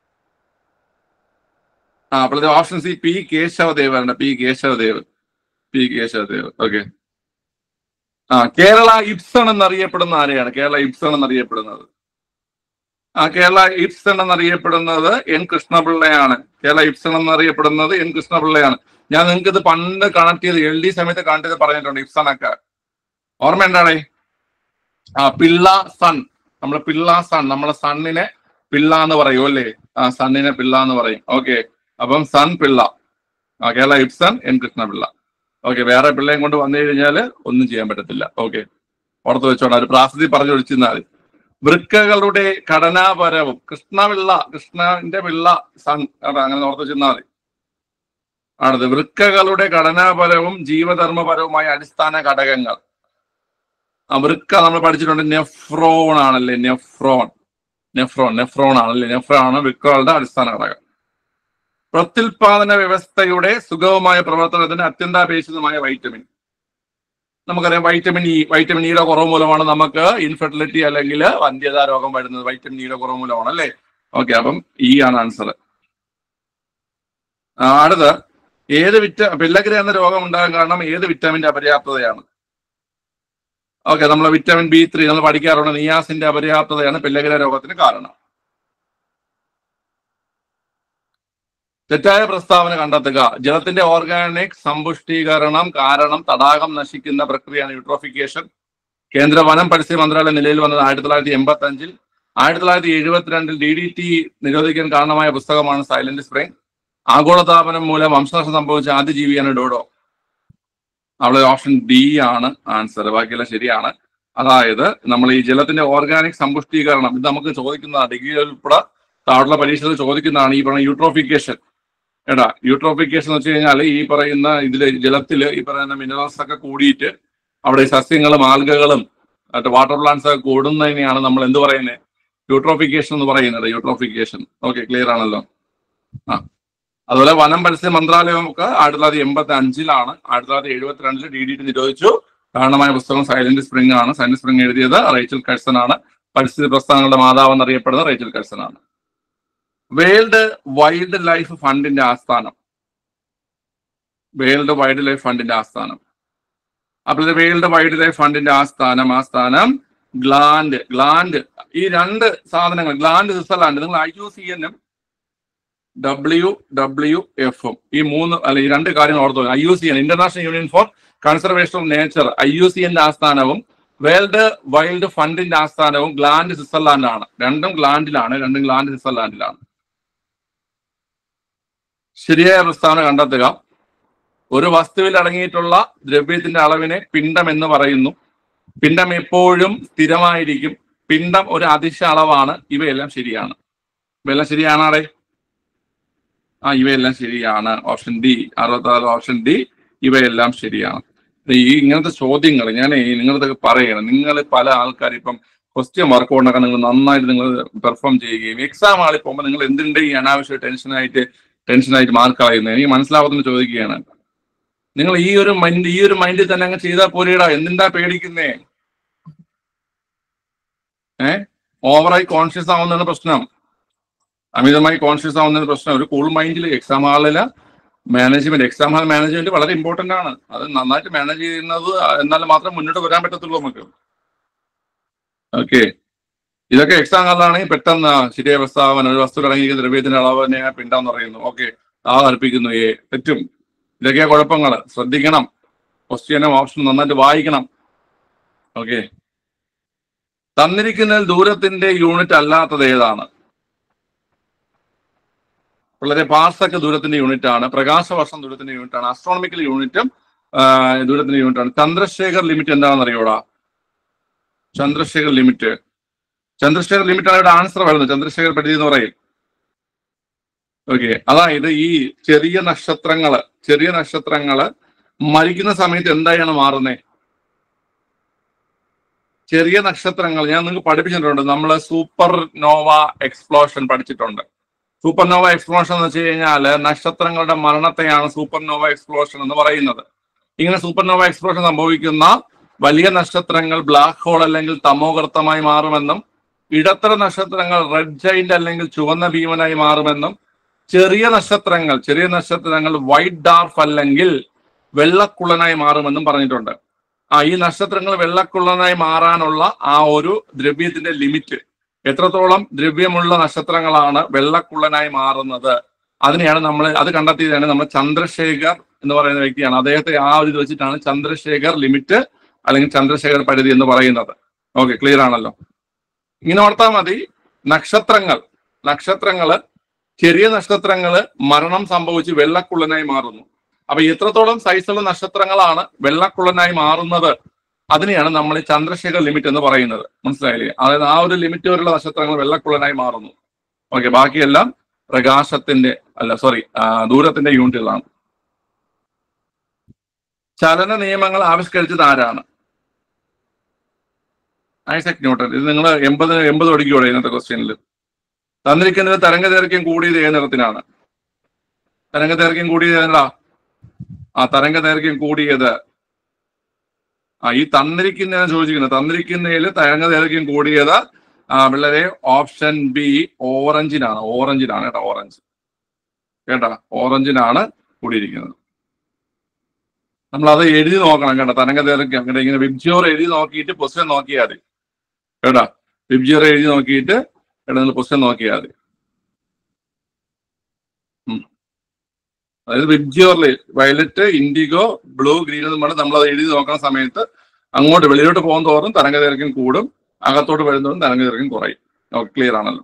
ആ അപ്പോൾ ഓപ്ഷൻ സി പി കേശവദേവാണ് P Kesavadev P Kesavadev okay ആ കേരള ഇബ്സൺ എന്നറിയപ്പെടുന്ന ആരെയാണ് കേരള ഇബ്സൺ എന്നറിയപ്പെടുന്നത് ആ കേരള ഇബ്സൺ എന്നറിയപ്പെടുന്നത് എൻ കൃഷ്ണപിള്ളയാണ് കേരള ഇബ്സൺ എന്നറിയപ്പെടുന്നത് എൻ കൃഷ്ണപിള്ളയാണ് ഞാൻ നിങ്ങൾക്ക് ഇത് പണ്ട് കണക്ട് ചെയ്ത് എൽ ഡി സമയത്ത് കണക്ട് ചെയ്ത് പറഞ്ഞിട്ടുണ്ട് ഇബ്സണൊക്കെ ഓർമ്മ എന്താണേ ആ പിള്ള സൺ നമ്മളെ പിള്ള സൺ നമ്മളെ സണ്ണിനെ പിള്ള എന്ന് പറയും അല്ലേ ആ സണ്ണിനെ പിള്ള എന്ന് പറയും ഓക്കെ അപ്പം സൺ പിള്ള ആ Kerala Ibsen N Krishnapillai okay വേറെ പിള്ളയും കൊണ്ട് വന്നു കഴിഞ്ഞാല് ഒന്നും ചെയ്യാൻ പറ്റത്തില്ല ഓക്കെ ഓർത്ത് വെച്ചോണം ഒരു പ്രാസതി പറഞ്ഞു ഒഴിച്ചിരുന്നാൽ മതി വൃക്കകളുടെ ഘടനാപരവും കൃഷ്ണപിള്ള കൃഷ്ണന്റെ പിള്ള സൺ കേട്ടോ അങ്ങനെ ഓർത്ത് വെച്ചിരുന്നാൽ മതി അടുത്ത് വൃക്കകളുടെ ഘടനാപരവും ജീവധർമ്മപരവുമായ അടിസ്ഥാന ഘടകങ്ങൾ ആ വൃക്ക നമ്മൾ പഠിച്ചിട്ടുണ്ട് നെഫ്രോൺ ആണല്ലേ നെഫ്രോൺ നെഫ്രോൺ നെഫ്രോൺ ആണല്ലേ നെഫ്രോൺ ആണ് വൃക്കകളുടെ അടിസ്ഥാന ഘടകം പ്രത്യുൽപാദന വ്യവസ്ഥയുടെ സുഗമമായ പ്രവർത്തനത്തിന് അത്യന്താപേക്ഷിതമായ വൈറ്റമിൻ നമുക്കറിയാം വൈറ്റമിൻ ഇ വൈറ്റമിൻ ഇയുടെ കുറവ് മൂലമാണ് നമുക്ക് ഇൻഫെർട്ടിലിറ്റി അല്ലെങ്കിൽ വന്ധ്യതാ രോഗം വരുന്നത് വൈറ്റമിൻ ഇയുടെ കുറവ് മൂലമാണ് അല്ലേ ഓക്കെ അപ്പം ഇ ആണ് ആൻസർ അടുത്ത് ഏത് വിറ്റ പില്ലഗ്ര എന്ന രോഗം ഉണ്ടാകാൻ കാരണം ഏത് വിറ്റാമിന്റെ അപര്യാപ്തതയാണ് ഓക്കെ നമ്മൾ വിറ്റാമിൻ ബി ത്രീ നമ്മൾ പഠിക്കാറുണ്ട് നിയാസിന്റെ അപര്യാപ്തതയാണ് പില്ലഗ്ര രോഗത്തിന് കാരണം തെറ്റായ പ്രസ്താവന കണ്ടെത്തുക ജലത്തിന്റെ ഓർഗാനിക് സമ്പുഷ്ടീകരണം കാരണം തടാകം നശിക്കുന്ന പ്രക്രിയയാണ് യൂട്രോഫിക്കേഷൻ കേന്ദ്ര വനം പരിസ്ഥിതി മന്ത്രാലയം നിലയിൽ വന്നത് ആയിരത്തി തൊള്ളായിരത്തി എൺപത്തി അഞ്ചിൽ ആയിരത്തി തൊള്ളായിരത്തി എഴുപത്തിരണ്ടിൽ ഡി ഡി ടി നിരോധിക്കാൻ കാരണമായ പുസ്തകമാണ് സൈലന്റ് സ്പ്രിംഗ് ആഗോളതാപനം മൂലം വംശനാശം സംഭവിച്ച ആദ്യ ജീവിയാണ് ഡോഡോ അവിടെ ഓപ്ഷൻ ഡി ആണ് ആൻസർ ബാക്കിയെല്ലാം ശരിയാണ് അതായത് നമ്മൾ ഈ ജലത്തിന്റെ ഓർഗാനിക് സമ്പുഷ്ടീകരണം ഇത് നമുക്ക് ചോദിക്കുന്നതാണ് ഡിഗ്രി ഉൾപ്പെടെ താഴെയുള്ള പരീക്ഷയിൽ ചോദിക്കുന്നതാണ് ഈ പറയുന്ന യൂട്രോഫിക്കേഷൻ എടാ യൂട്രോഫിക്കേഷൻ എന്ന് വെച്ച് കഴിഞ്ഞാൽ ഈ പറയുന്ന ഇതില് ജലത്തില് ഈ പറയുന്ന മിനറൽസ് ഒക്കെ കൂടിയിട്ട് അവിടെ ഈ സസ്യങ്ങളും ആൽഗകളും മറ്റേ വാട്ടർ പ്ലാന്റ്സ് ഒക്കെ കൂടുന്നതിനെയാണ് നമ്മൾ എന്ത് പറയുന്നത് യൂട്രോഫിക്കേഷൻ എന്ന് പറയുന്നത് യൂട്രോഫിക്കേഷൻ ഓക്കെ ക്ലിയർ ആണല്ലോ ആ അതുപോലെ വനം പരിസ്ഥിതി മന്ത്രാലയം ഒക്കെ ആയിരത്തി തൊള്ളായിരത്തി എൺപത്തി അഞ്ചിലാണ് ആയിരത്തി തൊള്ളായിരത്തി എഴുപത്തിരണ്ടിൽ ഡി ഡി ടി നിരോധിച്ചു കാരണമായ പുസ്തകം സൈലന്റ് സ്പ്രിംഗ് ആണ് സൈലന്റ് സ്പ്രിംഗ് എഴുതിയത് റേച്ചൽ കഴ്സൺ ആണ് പരിസ്ഥിതി പ്രസ്ഥാനങ്ങളുടെ മാതാവ് എന്നറിയപ്പെടുന്നത് റേച്ചൽ കഴ്സൺ ആണ് വേൾഡ് വൈൽഡ് ലൈഫ് ഫണ്ടിന്റെ ആസ്ഥാനം വേൾഡ് വൈൽഡ് ലൈഫ് ഫണ്ടിന്റെ ആസ്ഥാനം അപ്പോൾ ഇത് വേൾഡ് വൈൽഡ് ലൈഫ് ഫണ്ടിന്റെ ആസ്ഥാനം ആസ്ഥാനം ഗ്ലാൻഡ് ഗ്ലാൻഡ് ഈ രണ്ട് സാധനങ്ങൾ ഗ്ലാൻഡ് സ്വിറ്റ്സർലാൻഡ് നിങ്ങൾ ഐ യു സി എന്നും ഡബ്ല്യു ഡബ്ല്യു എഫും ഈ മൂന്ന് അല്ല ഈ രണ്ട് കാര്യങ്ങൾ ഓർത്തു I U C N international union for conservation of nature I U C എന്റെ ആസ്ഥാനവും വേൾഡ് വൈൽഡ് ഫണ്ടിന്റെ ആസ്ഥാനവും ഗ്ലാൻഡ് സ്വിറ്റ്സർലാൻഡാണ് രണ്ടും ഗ്ലാൻഡിലാണ് രണ്ടും ഗ്ലാൻഡ് സ്വിറ്റ്സർലാൻഡിലാണ് ശരിയായ പ്രസ്താവന കണ്ടെത്തുക ഒരു വസ്തുവിൽ അടങ്ങിയിട്ടുള്ള ദ്രവ്യത്തിന്റെ അളവിനെ പിണ്ഡം എന്ന് പറയുന്നു പിണ്ഡം എപ്പോഴും സ്ഥിരമായിരിക്കും പിണ്ഡം ഒരു അതിശ അളവാണ് ഇവയെല്ലാം ശരിയാണ് ഇവയെല്ലാം ശരിയാണാടെ ആ ഇവയെല്ലാം ശരിയാണ് ഓപ്ഷൻ ഡി അറുപത്തി ആറ് ഓപ്ഷൻ ഡി ഇവയെല്ലാം ശരിയാണ് ഈ ഇങ്ങനത്തെ ചോദ്യങ്ങൾ ഞാൻ നിങ്ങളതൊക്കെ പറയണം നിങ്ങൾ പല ആൾക്കാർ ഇപ്പം ക്വസ്റ്റ്യൻ വർക്ക് ഉണ്ടാക്കാൻ നിങ്ങൾ നന്നായിട്ട് നിങ്ങൾ പെർഫോം ചെയ്യുകയും എക്സാം ആളിൽ പോകുമ്പോൾ നിങ്ങൾ എന്തിന്റെ ഈ അനാവശ്യ ടെൻഷനായിട്ട് ടെൻഷനായിട്ട് മാർക്ക് കളയുന്നത് എനിക്ക് മനസ്സിലാവാത്തെന്ന് ചോദിക്കുകയാണ് നിങ്ങൾ ഈ ഒരു മൈൻഡ് ഈ ഒരു മൈൻഡിൽ തന്നെ അങ്ങ് ചെയ്താൽ പോലെയടാ എന്തിണ്ടാ പേടിക്കുന്നേ ഏ ഓവറായി കോൺഷ്യസ് ആവുന്നതാണ് പ്രശ്നം അമിതമായി കോൺഷ്യസ് ആവുന്നതാണ് പ്രശ്നം ഒരു കൂൾ മൈൻഡിൽ എക്സാം ഹാളില് മാനേജ്മെന്റ് എക്സാം ഹാൾ മാനേജ്മെന്റ് വളരെ ഇമ്പോർട്ടന്റ് ആണ് അത് നന്നായിട്ട് മാനേജ് ചെയ്യുന്നത് എന്നാൽ മാത്രം മുന്നോട്ട് വരാൻ പറ്റത്തുള്ളൂ നമുക്ക് ഓക്കെ ഇതൊക്കെ എക്സാം ഹാളിലാണെങ്കിൽ പെട്ടെന്ന് ശരിയായ പ്രസ്താവന ഒരു വസ്തു അടങ്ങിയിരിക്കുന്ന ദ്രവ്യത്തിന്റെ അളവിനെ പിണ്ടാന്ന് പറയുന്നു ഓക്കെ ആ അർപ്പിക്കുന്നു ഏ തെറ്റും ഇതൊക്കെയാ കുഴപ്പങ്ങൾ ശ്രദ്ധിക്കണം ക്വസ്റ്റ്യനും ഓപ്ഷൻ നന്നായിട്ട് വായിക്കണം ഓക്കെ തന്നിരിക്കുന്നതിൽ ദൂരത്തിന്റെ യൂണിറ്റ് അല്ലാത്തത് ഏതാണ് വളരെ പാർസക്ക് ദൂരത്തിന്റെ യൂണിറ്റ് ആണ് പ്രകാശവർഷം ദൂരത്തിന്റെ യൂണിറ്റ് ആണ് അസ്ട്രോണമിക്കൽ യൂണിറ്റും ദൂരത്തിന്റെ യൂണിറ്റ് ആണ് ചന്ദ്രശേഖർ ലിമിറ്റ് എന്താണെന്ന് അറിയോടാ ചന്ദ്രശേഖർ ലിമിറ്റ് ചന്ദ്രശേഖർ ലിമിറ്റ് ആണ് ഇവിടെ ആൻസർ വരുന്നത് ചന്ദ്രശേഖർ പരിധി എന്ന് പറയും ഓക്കെ അതായത് ഈ ചെറിയ നക്ഷത്രങ്ങള് ചെറിയ നക്ഷത്രങ്ങള് മരിക്കുന്ന സമയത്ത് എന്തായാണ് മാറുന്നത് ചെറിയ നക്ഷത്രങ്ങൾ ഞാൻ നിങ്ങൾക്ക് പഠിപ്പിച്ചിട്ടുണ്ട് നമ്മൾ സൂപ്പർ നോവ എക്സ്പ്ലോഷൻ പഠിച്ചിട്ടുണ്ട് സൂപ്പർ നോവ എക്സ്പ്ലോഷൻ എന്ന് വെച്ച് കഴിഞ്ഞാൽ നക്ഷത്രങ്ങളുടെ മരണത്തെയാണ് സൂപ്പർ നോവ എക്സ്പ്ലോഷൻ എന്ന് പറയുന്നത് ഇങ്ങനെ സൂപ്പർ നോവ എക്സ്പ്ലോഷൻ സംഭവിക്കുന്ന വലിയ നക്ഷത്രങ്ങൾ ബ്ലാക്ക് ഹോൾ അല്ലെങ്കിൽ തമോഗർത്തമായി മാറുമെന്നും ഇടത്തര നക്ഷത്രങ്ങൾ റെഡ് ജൈന്റ് അല്ലെങ്കിൽ ചുവന്ന ഭീമനായി മാറുമെന്നും ചെറിയ നക്ഷത്രങ്ങൾ ചെറിയ നക്ഷത്രങ്ങൾ വൈറ്റ് ഡാർഫ് അല്ലെങ്കിൽ വെള്ളക്കുള്ളനായി മാറുമെന്നും പറഞ്ഞിട്ടുണ്ട് ആ ഈ നക്ഷത്രങ്ങൾ വെള്ളക്കുള്ളനായി മാറാനുള്ള ആ ഒരു ദ്രവ്യത്തിന്റെ ലിമിറ്റ് എത്രത്തോളം ദ്രവ്യമുള്ള നക്ഷത്രങ്ങളാണ് വെള്ളക്കുള്ളനായി മാറുന്നത് അതിനെയാണ് നമ്മൾ അത് കണ്ടെത്തിയതാണ് നമ്മൾ ചന്ദ്രശേഖർ എന്ന് പറയുന്ന വ്യക്തിയാണ് അദ്ദേഹത്തെ ആ ഒരു ഇത് വെച്ചിട്ടാണ് ചന്ദ്രശേഖർ ലിമിറ്റ് അല്ലെങ്കിൽ ചന്ദ്രശേഖർ പരിധി എന്ന് പറയുന്നത് ഓക്കെ ക്ലിയർ ആണല്ലോ ഇങ്ങനെ ഓർത്താൽ മതി നക്ഷത്രങ്ങൾ നക്ഷത്രങ്ങള് ചെറിയ നക്ഷത്രങ്ങള് മരണം സംഭവിച്ച് വെള്ളക്കുള്ളനായി മാറുന്നു അപ്പൊ എത്രത്തോളം സൈസുള്ള നക്ഷത്രങ്ങളാണ് വെള്ളക്കുള്ളനായി മാറുന്നത് അതിനെയാണ് നമ്മൾ ഈ ചന്ദ്രശേഖർ ലിമിറ്റ് എന്ന് പറയുന്നത് മനസ്സിലായില്ലേ അതായത് ആ ഒരു ലിമിറ്റ് വരെയുള്ള നക്ഷത്രങ്ങൾ വെള്ളക്കുള്ളനായി മാറുന്നു ഓക്കെ ബാക്കിയെല്ലാം പ്രകാശത്തിന്റെ അല്ല സോറി ദൂരത്തിന്റെ യൂണിറ്റുകളാണ് ചലന നിയമങ്ങൾ ആവിഷ്കരിച്ചത് ആരാണ് ഐസക് ന്യൂട്ടൺ ഇത് നിങ്ങൾ എൺപത് എൺപത് പഠിക്കൂടെ ഇന്നത്തെ ക്വസ്റ്റ്യനിൽ തന്നിരിക്കുന്നത് തരംഗ ദൈർഘ്യം കൂടിയത് ഏത് നിറത്തിനാണ് തരംഗ ദൈർഘ്യം കൂടിയത് ഏതാ ആ തരംഗ ദൈർഘ്യം കൂടിയത് ആ ഈ തന്നിരിക്കുന്നതാണ് ചോദിച്ചിരിക്കുന്നത് തന്നിരിക്കുന്നതിൽ തരംഗ ദൈർഘ്യം കൂടിയത് ആ വളരെ ഓപ്ഷൻ ബി ഓറഞ്ചിനാണ് ഓറഞ്ചിനാണ് കേട്ടോ ഓറഞ്ച് കേട്ടാ ഓറഞ്ചിനാണ് കൂടിയിരിക്കുന്നത് നമ്മൾ അത് എഴുതി നോക്കണം കേട്ടോ തരംഗ ദൈർഘ്യം കേട്ടോ ഇങ്ങനെ വിബ്ജിയോർ എഴുതി നോക്കിയിട്ട് പൊസിഷൻ നോക്കിയാൽ മതി കേട്ടാ വിബ്ജിയോർ എഴുതി നോക്കിയിട്ട് കേട്ടോ നിങ്ങൾ പൊസിഷൻ നോക്കിയാൽ മതി ഉം. അതായത് വിബ്ജിയോറിൽ വയലറ്റ് ഇൻഡിഗോ ബ്ലൂ ഗ്രീൻ എന്ന് പറഞ്ഞ് നമ്മൾ അത് എഴുതി നോക്കുന്ന സമയത്ത് അങ്ങോട്ട് വെളിയിലോട്ട് പോകും തോറും തരംഗ ദൈർഘ്യം കൂടും അകത്തോട്ട് വരുന്നതും തരംഗ ദൈർഘ്യം കുറയും ഓക്കെ ക്ലിയർ ആണല്ലോ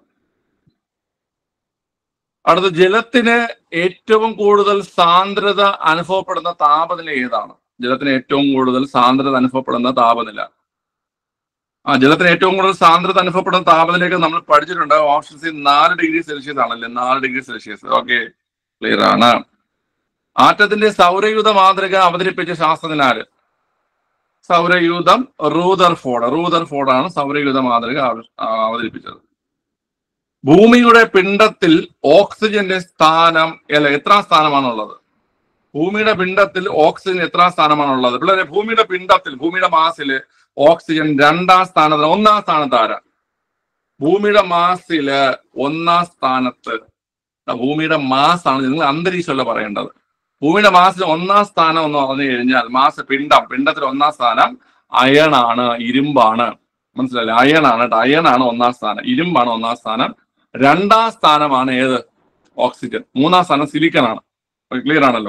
അടുത്ത ജലത്തിന് ഏറ്റവും കൂടുതൽ സാന്ദ്രത അനുഭവപ്പെടുന്ന താപനില ഏതാണ് ജലത്തിന് ഏറ്റവും കൂടുതൽ സാന്ദ്രത അനുഭവപ്പെടുന്ന താപനില ആ ജലത്തിന് ഏറ്റവും കൂടുതൽ സാന്ദ്രത അനുഭവപ്പെടുന്ന താപനിലയൊക്കെ നമ്മൾ പഠിച്ചിട്ടുണ്ട് ഓപ്ഷൻ സി നാല് ഡിഗ്രി സെൽഷ്യസ് ആണല്ലേ നാല് ഡിഗ്രി സെൽഷ്യസ് ഓക്കെ ക്ലിയർ ആണ് ആറ്റത്തിന്റെ സൗരയൂഥ മാതൃക അവതരിപ്പിച്ച ശാസ്ത്രജ്ഞനാര് സൗരയൂഥം റൂദർഫോർഡ് റൂദർഫോർഡ് ആണ് സൗരയൂഥ മാതൃക ആവ- ആ, അവതരിപ്പിച്ചത് ഭൂമിയുടെ പിണ്ടത്തിൽ ഓക്സിജന്റെ സ്ഥാനം അല്ല എത്രാം സ്ഥാനമാണുള്ളത് ഭൂമിയുടെ പിണ്ടത്തിൽ ഓക്സിജൻ എത്രാം സ്ഥാനമാണുള്ളത് പിള്ളേരെ ഭൂമിയുടെ പിണ്ടത്തിൽ ഭൂമിയുടെ മാസില് ഓക്സിജൻ രണ്ടാം സ്ഥാനത്ത് ഒന്നാം സ്ഥാനത്ത് ആരാ ഭൂമിയുടെ മാസില് ഒന്നാം സ്ഥാനത്ത് ആ, ഭൂമിയുടെ മാസ് ആണ് നിങ്ങൾ അന്തരീക്ഷമല്ല പറയേണ്ടത് ഭൂമിയുടെ മാസിൽ ഒന്നാം സ്ഥാനം എന്ന് പറഞ്ഞു കഴിഞ്ഞാൽ മാസ് പിണ്ടം പിണ്ടത്തിൽ ഒന്നാം സ്ഥാനം അയണാണ് ഇരുമ്പാണ് മനസ്സിലായില്ലേ അയണാണ് കേട്ടോ അയണാണ് ഒന്നാം സ്ഥാനം ഇരുമ്പാണ് ഒന്നാം സ്ഥാനം രണ്ടാം സ്ഥാനമാണ് ഏത് ഓക്സിജൻ മൂന്നാം സ്ഥാനം സിലിക്കൺ ആണ് ക്ലിയർ ആണല്ലോ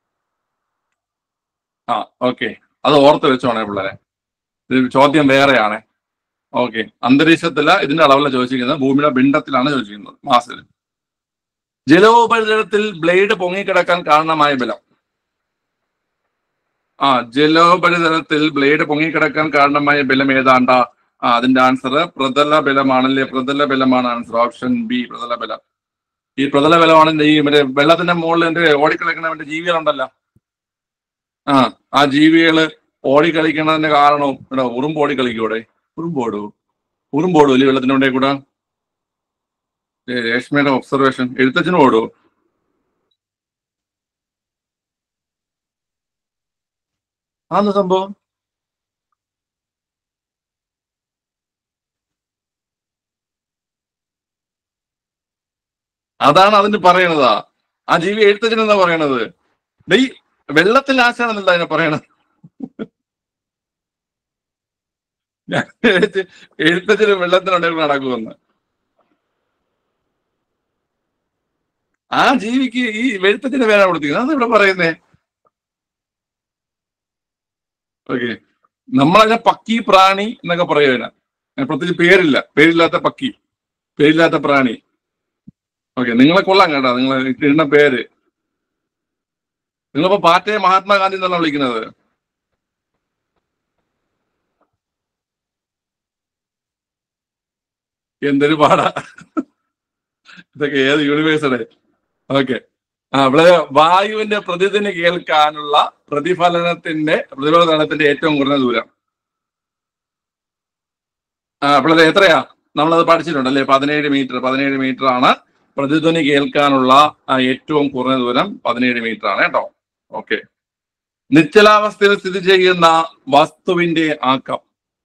ആ ഓക്കെ അത് ഓർത്ത് വെച്ചോണേ പിള്ളേരെ ഇത് ചോദ്യം വേറെയാണ് ഓക്കെ അന്തരീക്ഷത്തില് ഇതിന്റെ അളവിലാണ് ചോദിച്ചിരിക്കുന്നത് ഭൂമിയുടെ പിണ്ടത്തിലാണ് ചോദിച്ചിരിക്കുന്നത് മാസിൽ ജലോപരിതലത്തിൽ ബ്ലേഡ് പൊങ്ങിക്കിടക്കാൻ കാരണമായ ബലം ആ ജലോപരിതലത്തിൽ ബ്ലേഡ് പൊങ്ങിക്കിടക്കാൻ കാരണമായ ബലം ഏതാണ്ടാ ആ അതിന്റെ ആൻസർ പ്രതല ബലമാണല്ലേ പ്രതല ബലമാണ് ആൻസർ ഓപ്ഷൻ ബി പ്രതല ബലം ഈ പ്രതല ബലമാണ് ഈ മറ്റേ വെള്ളത്തിന്റെ മുകളിൽ എന്റെ ഓടിക്കളിക്കണ മറ്റേ ജീവികളുണ്ടല്ലോ ആ ആ ജീവികള് ഓടിക്കളിക്കണതിന്റെ കാരണവും ഇവിടെ ഉറുമ്പ് ഓടിക്കളിക്കൂടെ ഉറുമ്പോടൂ ഉറുമ്പോടൂ അല്ലേ വെള്ളത്തിന്റെ ഉണ്ടേ കൂടെ ഏ, രേഷ്മയുടെ ഒബ്സർവേഷൻ എഴുത്തച്ഛനും ഓടുവോ ആന്ന് സംഭവം അതാണ് അതിന് പറയണതാ ആ ജീവി എഴുത്തച്ഛൻ എന്താ പറയണത് ഡേയ് വെള്ളത്തിൽ ആശാണെന്നല്ല അതിനെ പറയണത് ഞാൻ വിചാരിച്ച് എഴുത്തച്ഛന് വെള്ളത്തിനുണ്ടെങ്കിൽ നടക്കുമെന്ന് ആ ജീവിക്ക് ഈ വെഴുത്തച്ഛന്റെ പേരാണ് കൊടുത്തിരിക്കുന്നത് അതാണ് ഇവിടെ പറയുന്നേ ഓക്കെ നമ്മളതിനെ പക്കി പ്രാണി എന്നൊക്കെ പറയുക പ്രത്യേകിച്ച് പേരില്ല പേരില്ലാത്ത പക്കി പേരില്ലാത്ത പ്രാണി ഓക്കെ നിങ്ങളെ കൊള്ളാം കേട്ടോ നിങ്ങൾ ഇടുന്ന പേര് നിങ്ങളിപ്പോ പാറ്റയെ മഹാത്മാഗാന്ധി എന്നല്ല വിളിക്കുന്നത് എന്തൊരു പാടാ ഇതൊക്കെ ഏത് യൂണിവേഴ്സിടെ ഓക്കെ ആ ഇവിടെ വായുവിന്റെ പ്രതിധ്വനി കേൾക്കാനുള്ള പ്രതിഫലനത്തിന്റെ പ്രതിഫലനത്തിന്റെ ഏറ്റവും കുറഞ്ഞ ദൂരം ആ ഇവിടെ എത്രയാ നമ്മളത് പഠിച്ചിട്ടുണ്ട് അല്ലേ പതിനേഴ് മീറ്റർ പതിനേഴ് മീറ്റർ ആണ് പ്രതിധ്വനി കേൾക്കാനുള്ള ആ ഏറ്റവും കുറഞ്ഞ ദൂരം പതിനേഴ് മീറ്റർ ആണ് കേട്ടോ ഓക്കെ നിശ്ചലാവസ്ഥയിൽ സ്ഥിതി ചെയ്യുന്ന വസ്തുവിന്റെ ആക്കം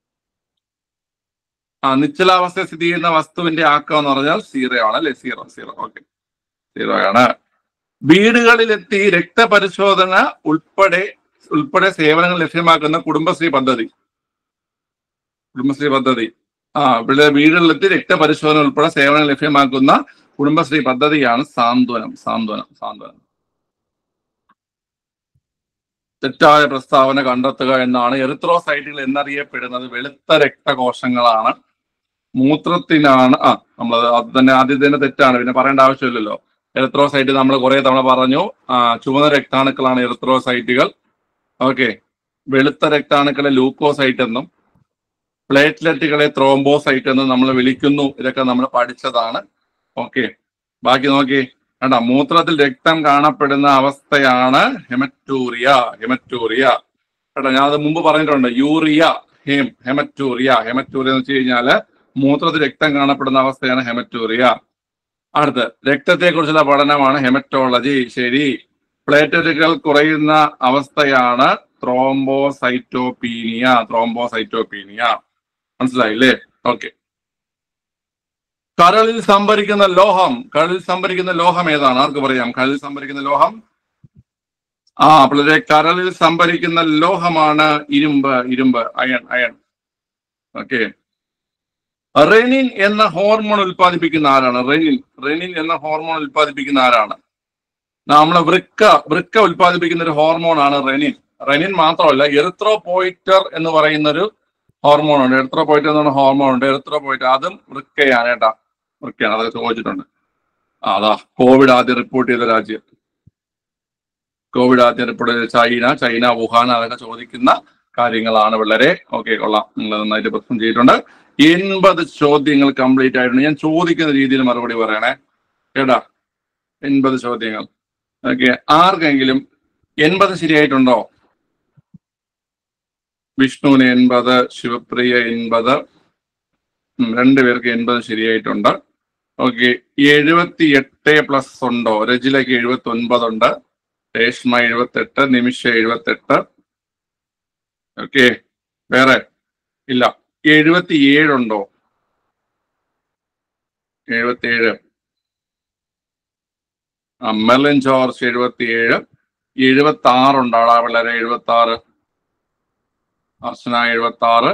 ആ നിശ്ചലാവസ്ഥയിൽ സ്ഥിതി ചെയ്യുന്ന വസ്തുവിന്റെ ആക്കം എന്ന് പറഞ്ഞാൽ സീറോ ആണ് അല്ലെ സീറോ സീറോ ഓക്കെ സീറോ ആണ് വീടുകളിലെത്തി രക്തപരിശോധന ഉൾപ്പെടെ ഉൾപ്പെടെ സേവനങ്ങൾ ലഭ്യമാക്കുന്ന കുടുംബശ്രീ പദ്ധതി കുടുംബശ്രീ പദ്ധതി ആ ഇവിടെ വീടുകളിലെത്തി രക്തപരിശോധന ഉൾപ്പെടെ സേവനങ്ങൾ ലഭ്യമാക്കുന്ന കുടുംബശ്രീ പദ്ധതിയാണ് സാന്ത്വനം സാന്ത്വനം സാന്ത്വനം തെറ്റായ പ്രസ്താവന കണ്ടെത്തുക എന്നാണ് എറിത്രോസൈറ്റുകൾ എന്നറിയപ്പെടുന്നത് വെളുത്ത രക്തകോശങ്ങളാണ് മൂത്രത്തിനാണ് ആ നമ്മൾ അത് തന്നെ ആദ്യം തന്നെ തെറ്റാണ് പിന്നെ പറയേണ്ട ആവശ്യമില്ലല്ലോ എറിത്രോസൈറ്റ് നമ്മൾ കുറെ തവണ പറഞ്ഞു ആ ചുവന്ന രക്താണുക്കളാണ് എറിത്രോസൈറ്റുകൾ ഓക്കെ വെളുത്ത രക്താണുക്കളെ ലൂക്കോസൈറ്റ് എന്നും പ്ലേറ്റ്ലെറ്റുകളെ ത്രോംബോസൈറ്റ് എന്നും നമ്മൾ വിളിക്കുന്നു ഇതൊക്കെ നമ്മൾ പഠിച്ചതാണ് ഓക്കെ ബാക്കി നോക്കി കണ്ട മൂത്രത്തിൽ രക്തം കാണപ്പെടുന്ന അവസ്ഥയാണ് ഹെമറ്റൂറിയ ഹെമറ്റൂറിയ കേട്ടോ ഞാൻ അത് മുമ്പ് പറഞ്ഞിട്ടുണ്ട് യൂറിയ ഹെം ഹെമറ്റൂറിയ ഹെമറ്റൂറിയ എന്ന് വെച്ച് കഴിഞ്ഞാല് മൂത്രത്തിൽ രക്തം കാണപ്പെടുന്ന അവസ്ഥയാണ് ഹെമറ്റൂറിയ അടുത്ത് രക്തത്തെ കുറിച്ചുള്ള പഠനമാണ് ഹെമറ്റോളജി ശരി പ്ലേറ്ററ്റുകൾ കുറയുന്ന അവസ്ഥയാണ് ത്രോംബോസൈറ്റോപീനിയ ത്രോംബോസൈറ്റോപീനിയ മനസ്സിലായില്ലേ ഓക്കെ കരളിൽ സംഭരിക്കുന്ന ലോഹം കരളിൽ സംഭരിക്കുന്ന ലോഹം ഏതാണ് ആർക്ക് പറയാം കരളിൽ സംഭരിക്കുന്ന ലോഹം ആ പിള്ളേരെ കരളിൽ സംഭരിക്കുന്ന ലോഹമാണ് ഇരുമ്പ് ഇരുമ്പ് അയൺ അയൺ ഓക്കെ റെനിൻ എന്ന ഹോർമോൺ ഉൽപ്പാദിപ്പിക്കുന്ന ആരാണ് റെനിൻ റെനിൻ എന്ന ഹോർമോൺ ഉൽപ്പാദിപ്പിക്കുന്ന ആരാണ് നമ്മളെ വൃക്ക വൃക്ക ഉൽപ്പാദിപ്പിക്കുന്ന ഒരു ഹോർമോൺ ആണ് റെനിൻ റെനിൻ മാത്രമല്ല എറിത്രോപോയിറ്റർ എന്ന് പറയുന്ന ഒരു ഹോർമോൺ ഉണ്ട് എറിത്രോപോയിറ്റർ എന്ന് പറഞ്ഞ ഹോർമോൺ ഉണ്ട് എറിത്രോപോയിറ്റർ അതും വൃക്കയാണ് കേട്ടാ വൃക്കയാണ് അതൊക്കെ ചോദിച്ചിട്ടുണ്ട് ആ, അതാ കോവിഡ് ആദ്യം റിപ്പോർട്ട് ചെയ്ത രാജ്യം കോവിഡ് ആദ്യം റിപ്പോർട്ട് ചെയ്ത ചൈന ചൈന വുഹാൻ അതൊക്കെ ചോദിക്കുന്ന കാര്യങ്ങളാണ് വളരെ ഓക്കെ കൊള്ളാം നിങ്ങൾ നന്നായിട്ട് പ്രശ്നം ചെയ്തിട്ടുണ്ട് എൺപത് ചോദ്യങ്ങൾ കംപ്ലീറ്റ് ആയിട്ടുണ്ട് ഞാൻ ചോദിക്കുന്ന രീതിയിൽ മറുപടി പറയണേ കേട്ടാ എൺപത് ചോദ്യങ്ങൾ ഓക്കെ ആർക്കെങ്കിലും എൺപത് ശരിയായിട്ടുണ്ടോ വിഷ്ണുവിന് എൺപത് ശിവപ്രിയ എൺപത് ഉം, രണ്ടുപേർക്ക് എൺപത് ശരിയായിട്ടുണ്ട് ഓക്കെ എഴുപത്തി എട്ട് പ്ലസ് ഉണ്ടോ രജിലയ്ക്ക് എഴുപത്തി ഒൻപതുണ്ട് രേഷ്മ എഴുപത്തെട്ട് നിമിഷ എഴുപത്തെട്ട് ഓക്കെ വേറെ ഇല്ല എഴുപത്തി ഏഴുണ്ടോ എഴുപത്തിയേഴ് മെലൻ ജോർജ് എഴുപത്തിയേഴ് എഴുപത്തി ആറുണ്ട് ആളാ പിള്ളേരെ എഴുപത്തി ആറ് അർച്ചന എഴുപത്തി ആറ്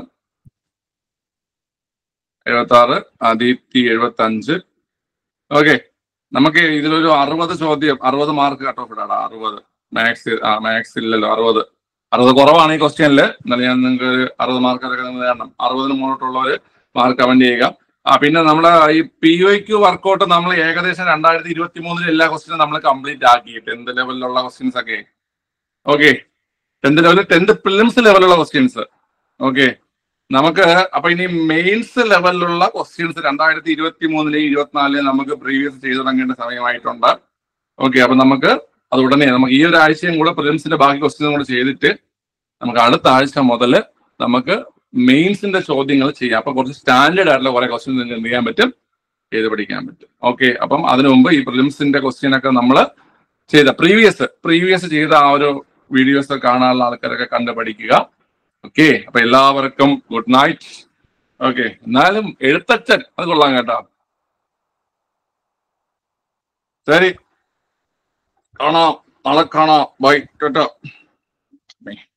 എഴുപത്തി ആറ് അദീപ്തി എഴുപത്തി അഞ്ച് ഓക്കെ നമുക്ക് ഇതിലൊരു അറുപത് ചോദ്യം അറുപത് മാർക്ക് കട്ട് ഓഫ് ഇടാടാ അറുപത് മാത്സ് ആ മാത്സ് ഇല്ലല്ലോ അറുപത് അറുപത് കുറവാണ് ഈ ക്വസ്റ്റ്യനിൽ എന്നാലും ഞാൻ നിങ്ങൾക്ക് ഒരു അറുപത് മാർക്ക് അതൊക്കെ നിങ്ങൾ നേടണം അറുപതിന് മുന്നോട്ടുള്ളവർ മാർക്ക് കമന്റ് ചെയ്യുക ആ പിന്നെ നമ്മുടെ ഈ പി ഒ ക്യു വർക്കൗട്ട് നമ്മൾ ഏകദേശം രണ്ടായിരത്തി ഇരുപത്തി മൂന്നിൽ എല്ലാ ക്വസ്റ്റ്യനും നമ്മൾ കംപ്ലീറ്റ് ആക്കി ടെൻത്ത് ലെവലിലുള്ള ക്വസ്റ്റ്യൻസ് ഒക്കെ ഓക്കെ ടെൻത്ത് ലെവലിൽ ടെൻത്ത് പ്രിലിംസ് ലെവലുള്ള ക്വസ്റ്റ്യൻസ് ഓക്കെ നമുക്ക് അപ്പൊ ഇനി മെയിൻസ് ലെവലിലുള്ള ക്വസ്റ്റ്യൻസ് രണ്ടായിരത്തി ഇരുപത്തി മൂന്നിലെയും ഇരുപത്തിനാലിലെയും നമുക്ക് പ്രീവിയസ് ചെയ്തു തുടങ്ങേണ്ട സമയമായിട്ടുണ്ട് ഓക്കെ അപ്പൊ നമുക്ക് അത് ഉടനെ നമുക്ക് ഈ ഒരു ആഴ്ചയും കൂടെ പ്രിലിംസിന്റെ ബാക്കി ക്വസ്റ്റ്യനും കൂടെ ചെയ്തിട്ട് നമുക്ക് അടുത്ത ആഴ്ച മുതൽ നമുക്ക് മെയിൻസിന്റെ ചോദ്യങ്ങൾ ചെയ്യാം അപ്പൊ കുറച്ച് സ്റ്റാൻഡേർഡ് ആയിട്ടുള്ള കുറെ ക്വസ്റ്റ്യൻ നിങ്ങൾക്ക് എന്ത് ചെയ്യാൻ പറ്റും ചെയ്ത് പഠിക്കാൻ പറ്റും ഓക്കെ അപ്പം അതിനു മുമ്പ് ഈ പ്രിലിംസിന്റെ ക്വസ്റ്റ്യൻ ഒക്കെ നമ്മൾ ചെയ്ത പ്രീവിയസ് പ്രീവിയസ് ചെയ്ത ആ ഒരു വീഡിയോസ് കാണാനുള്ള ആൾക്കാരൊക്കെ കണ്ട് പഠിക്കുക ഓക്കെ അപ്പൊ എല്ലാവർക്കും ഗുഡ് നൈറ്റ് ഓക്കെ എന്നാലും എഴുത്തച്ഛൻ അത് കൊള്ളാം കേട്ടോ ശരി കാണാം നാളെ കാണാം ബൈ കേട്ടോ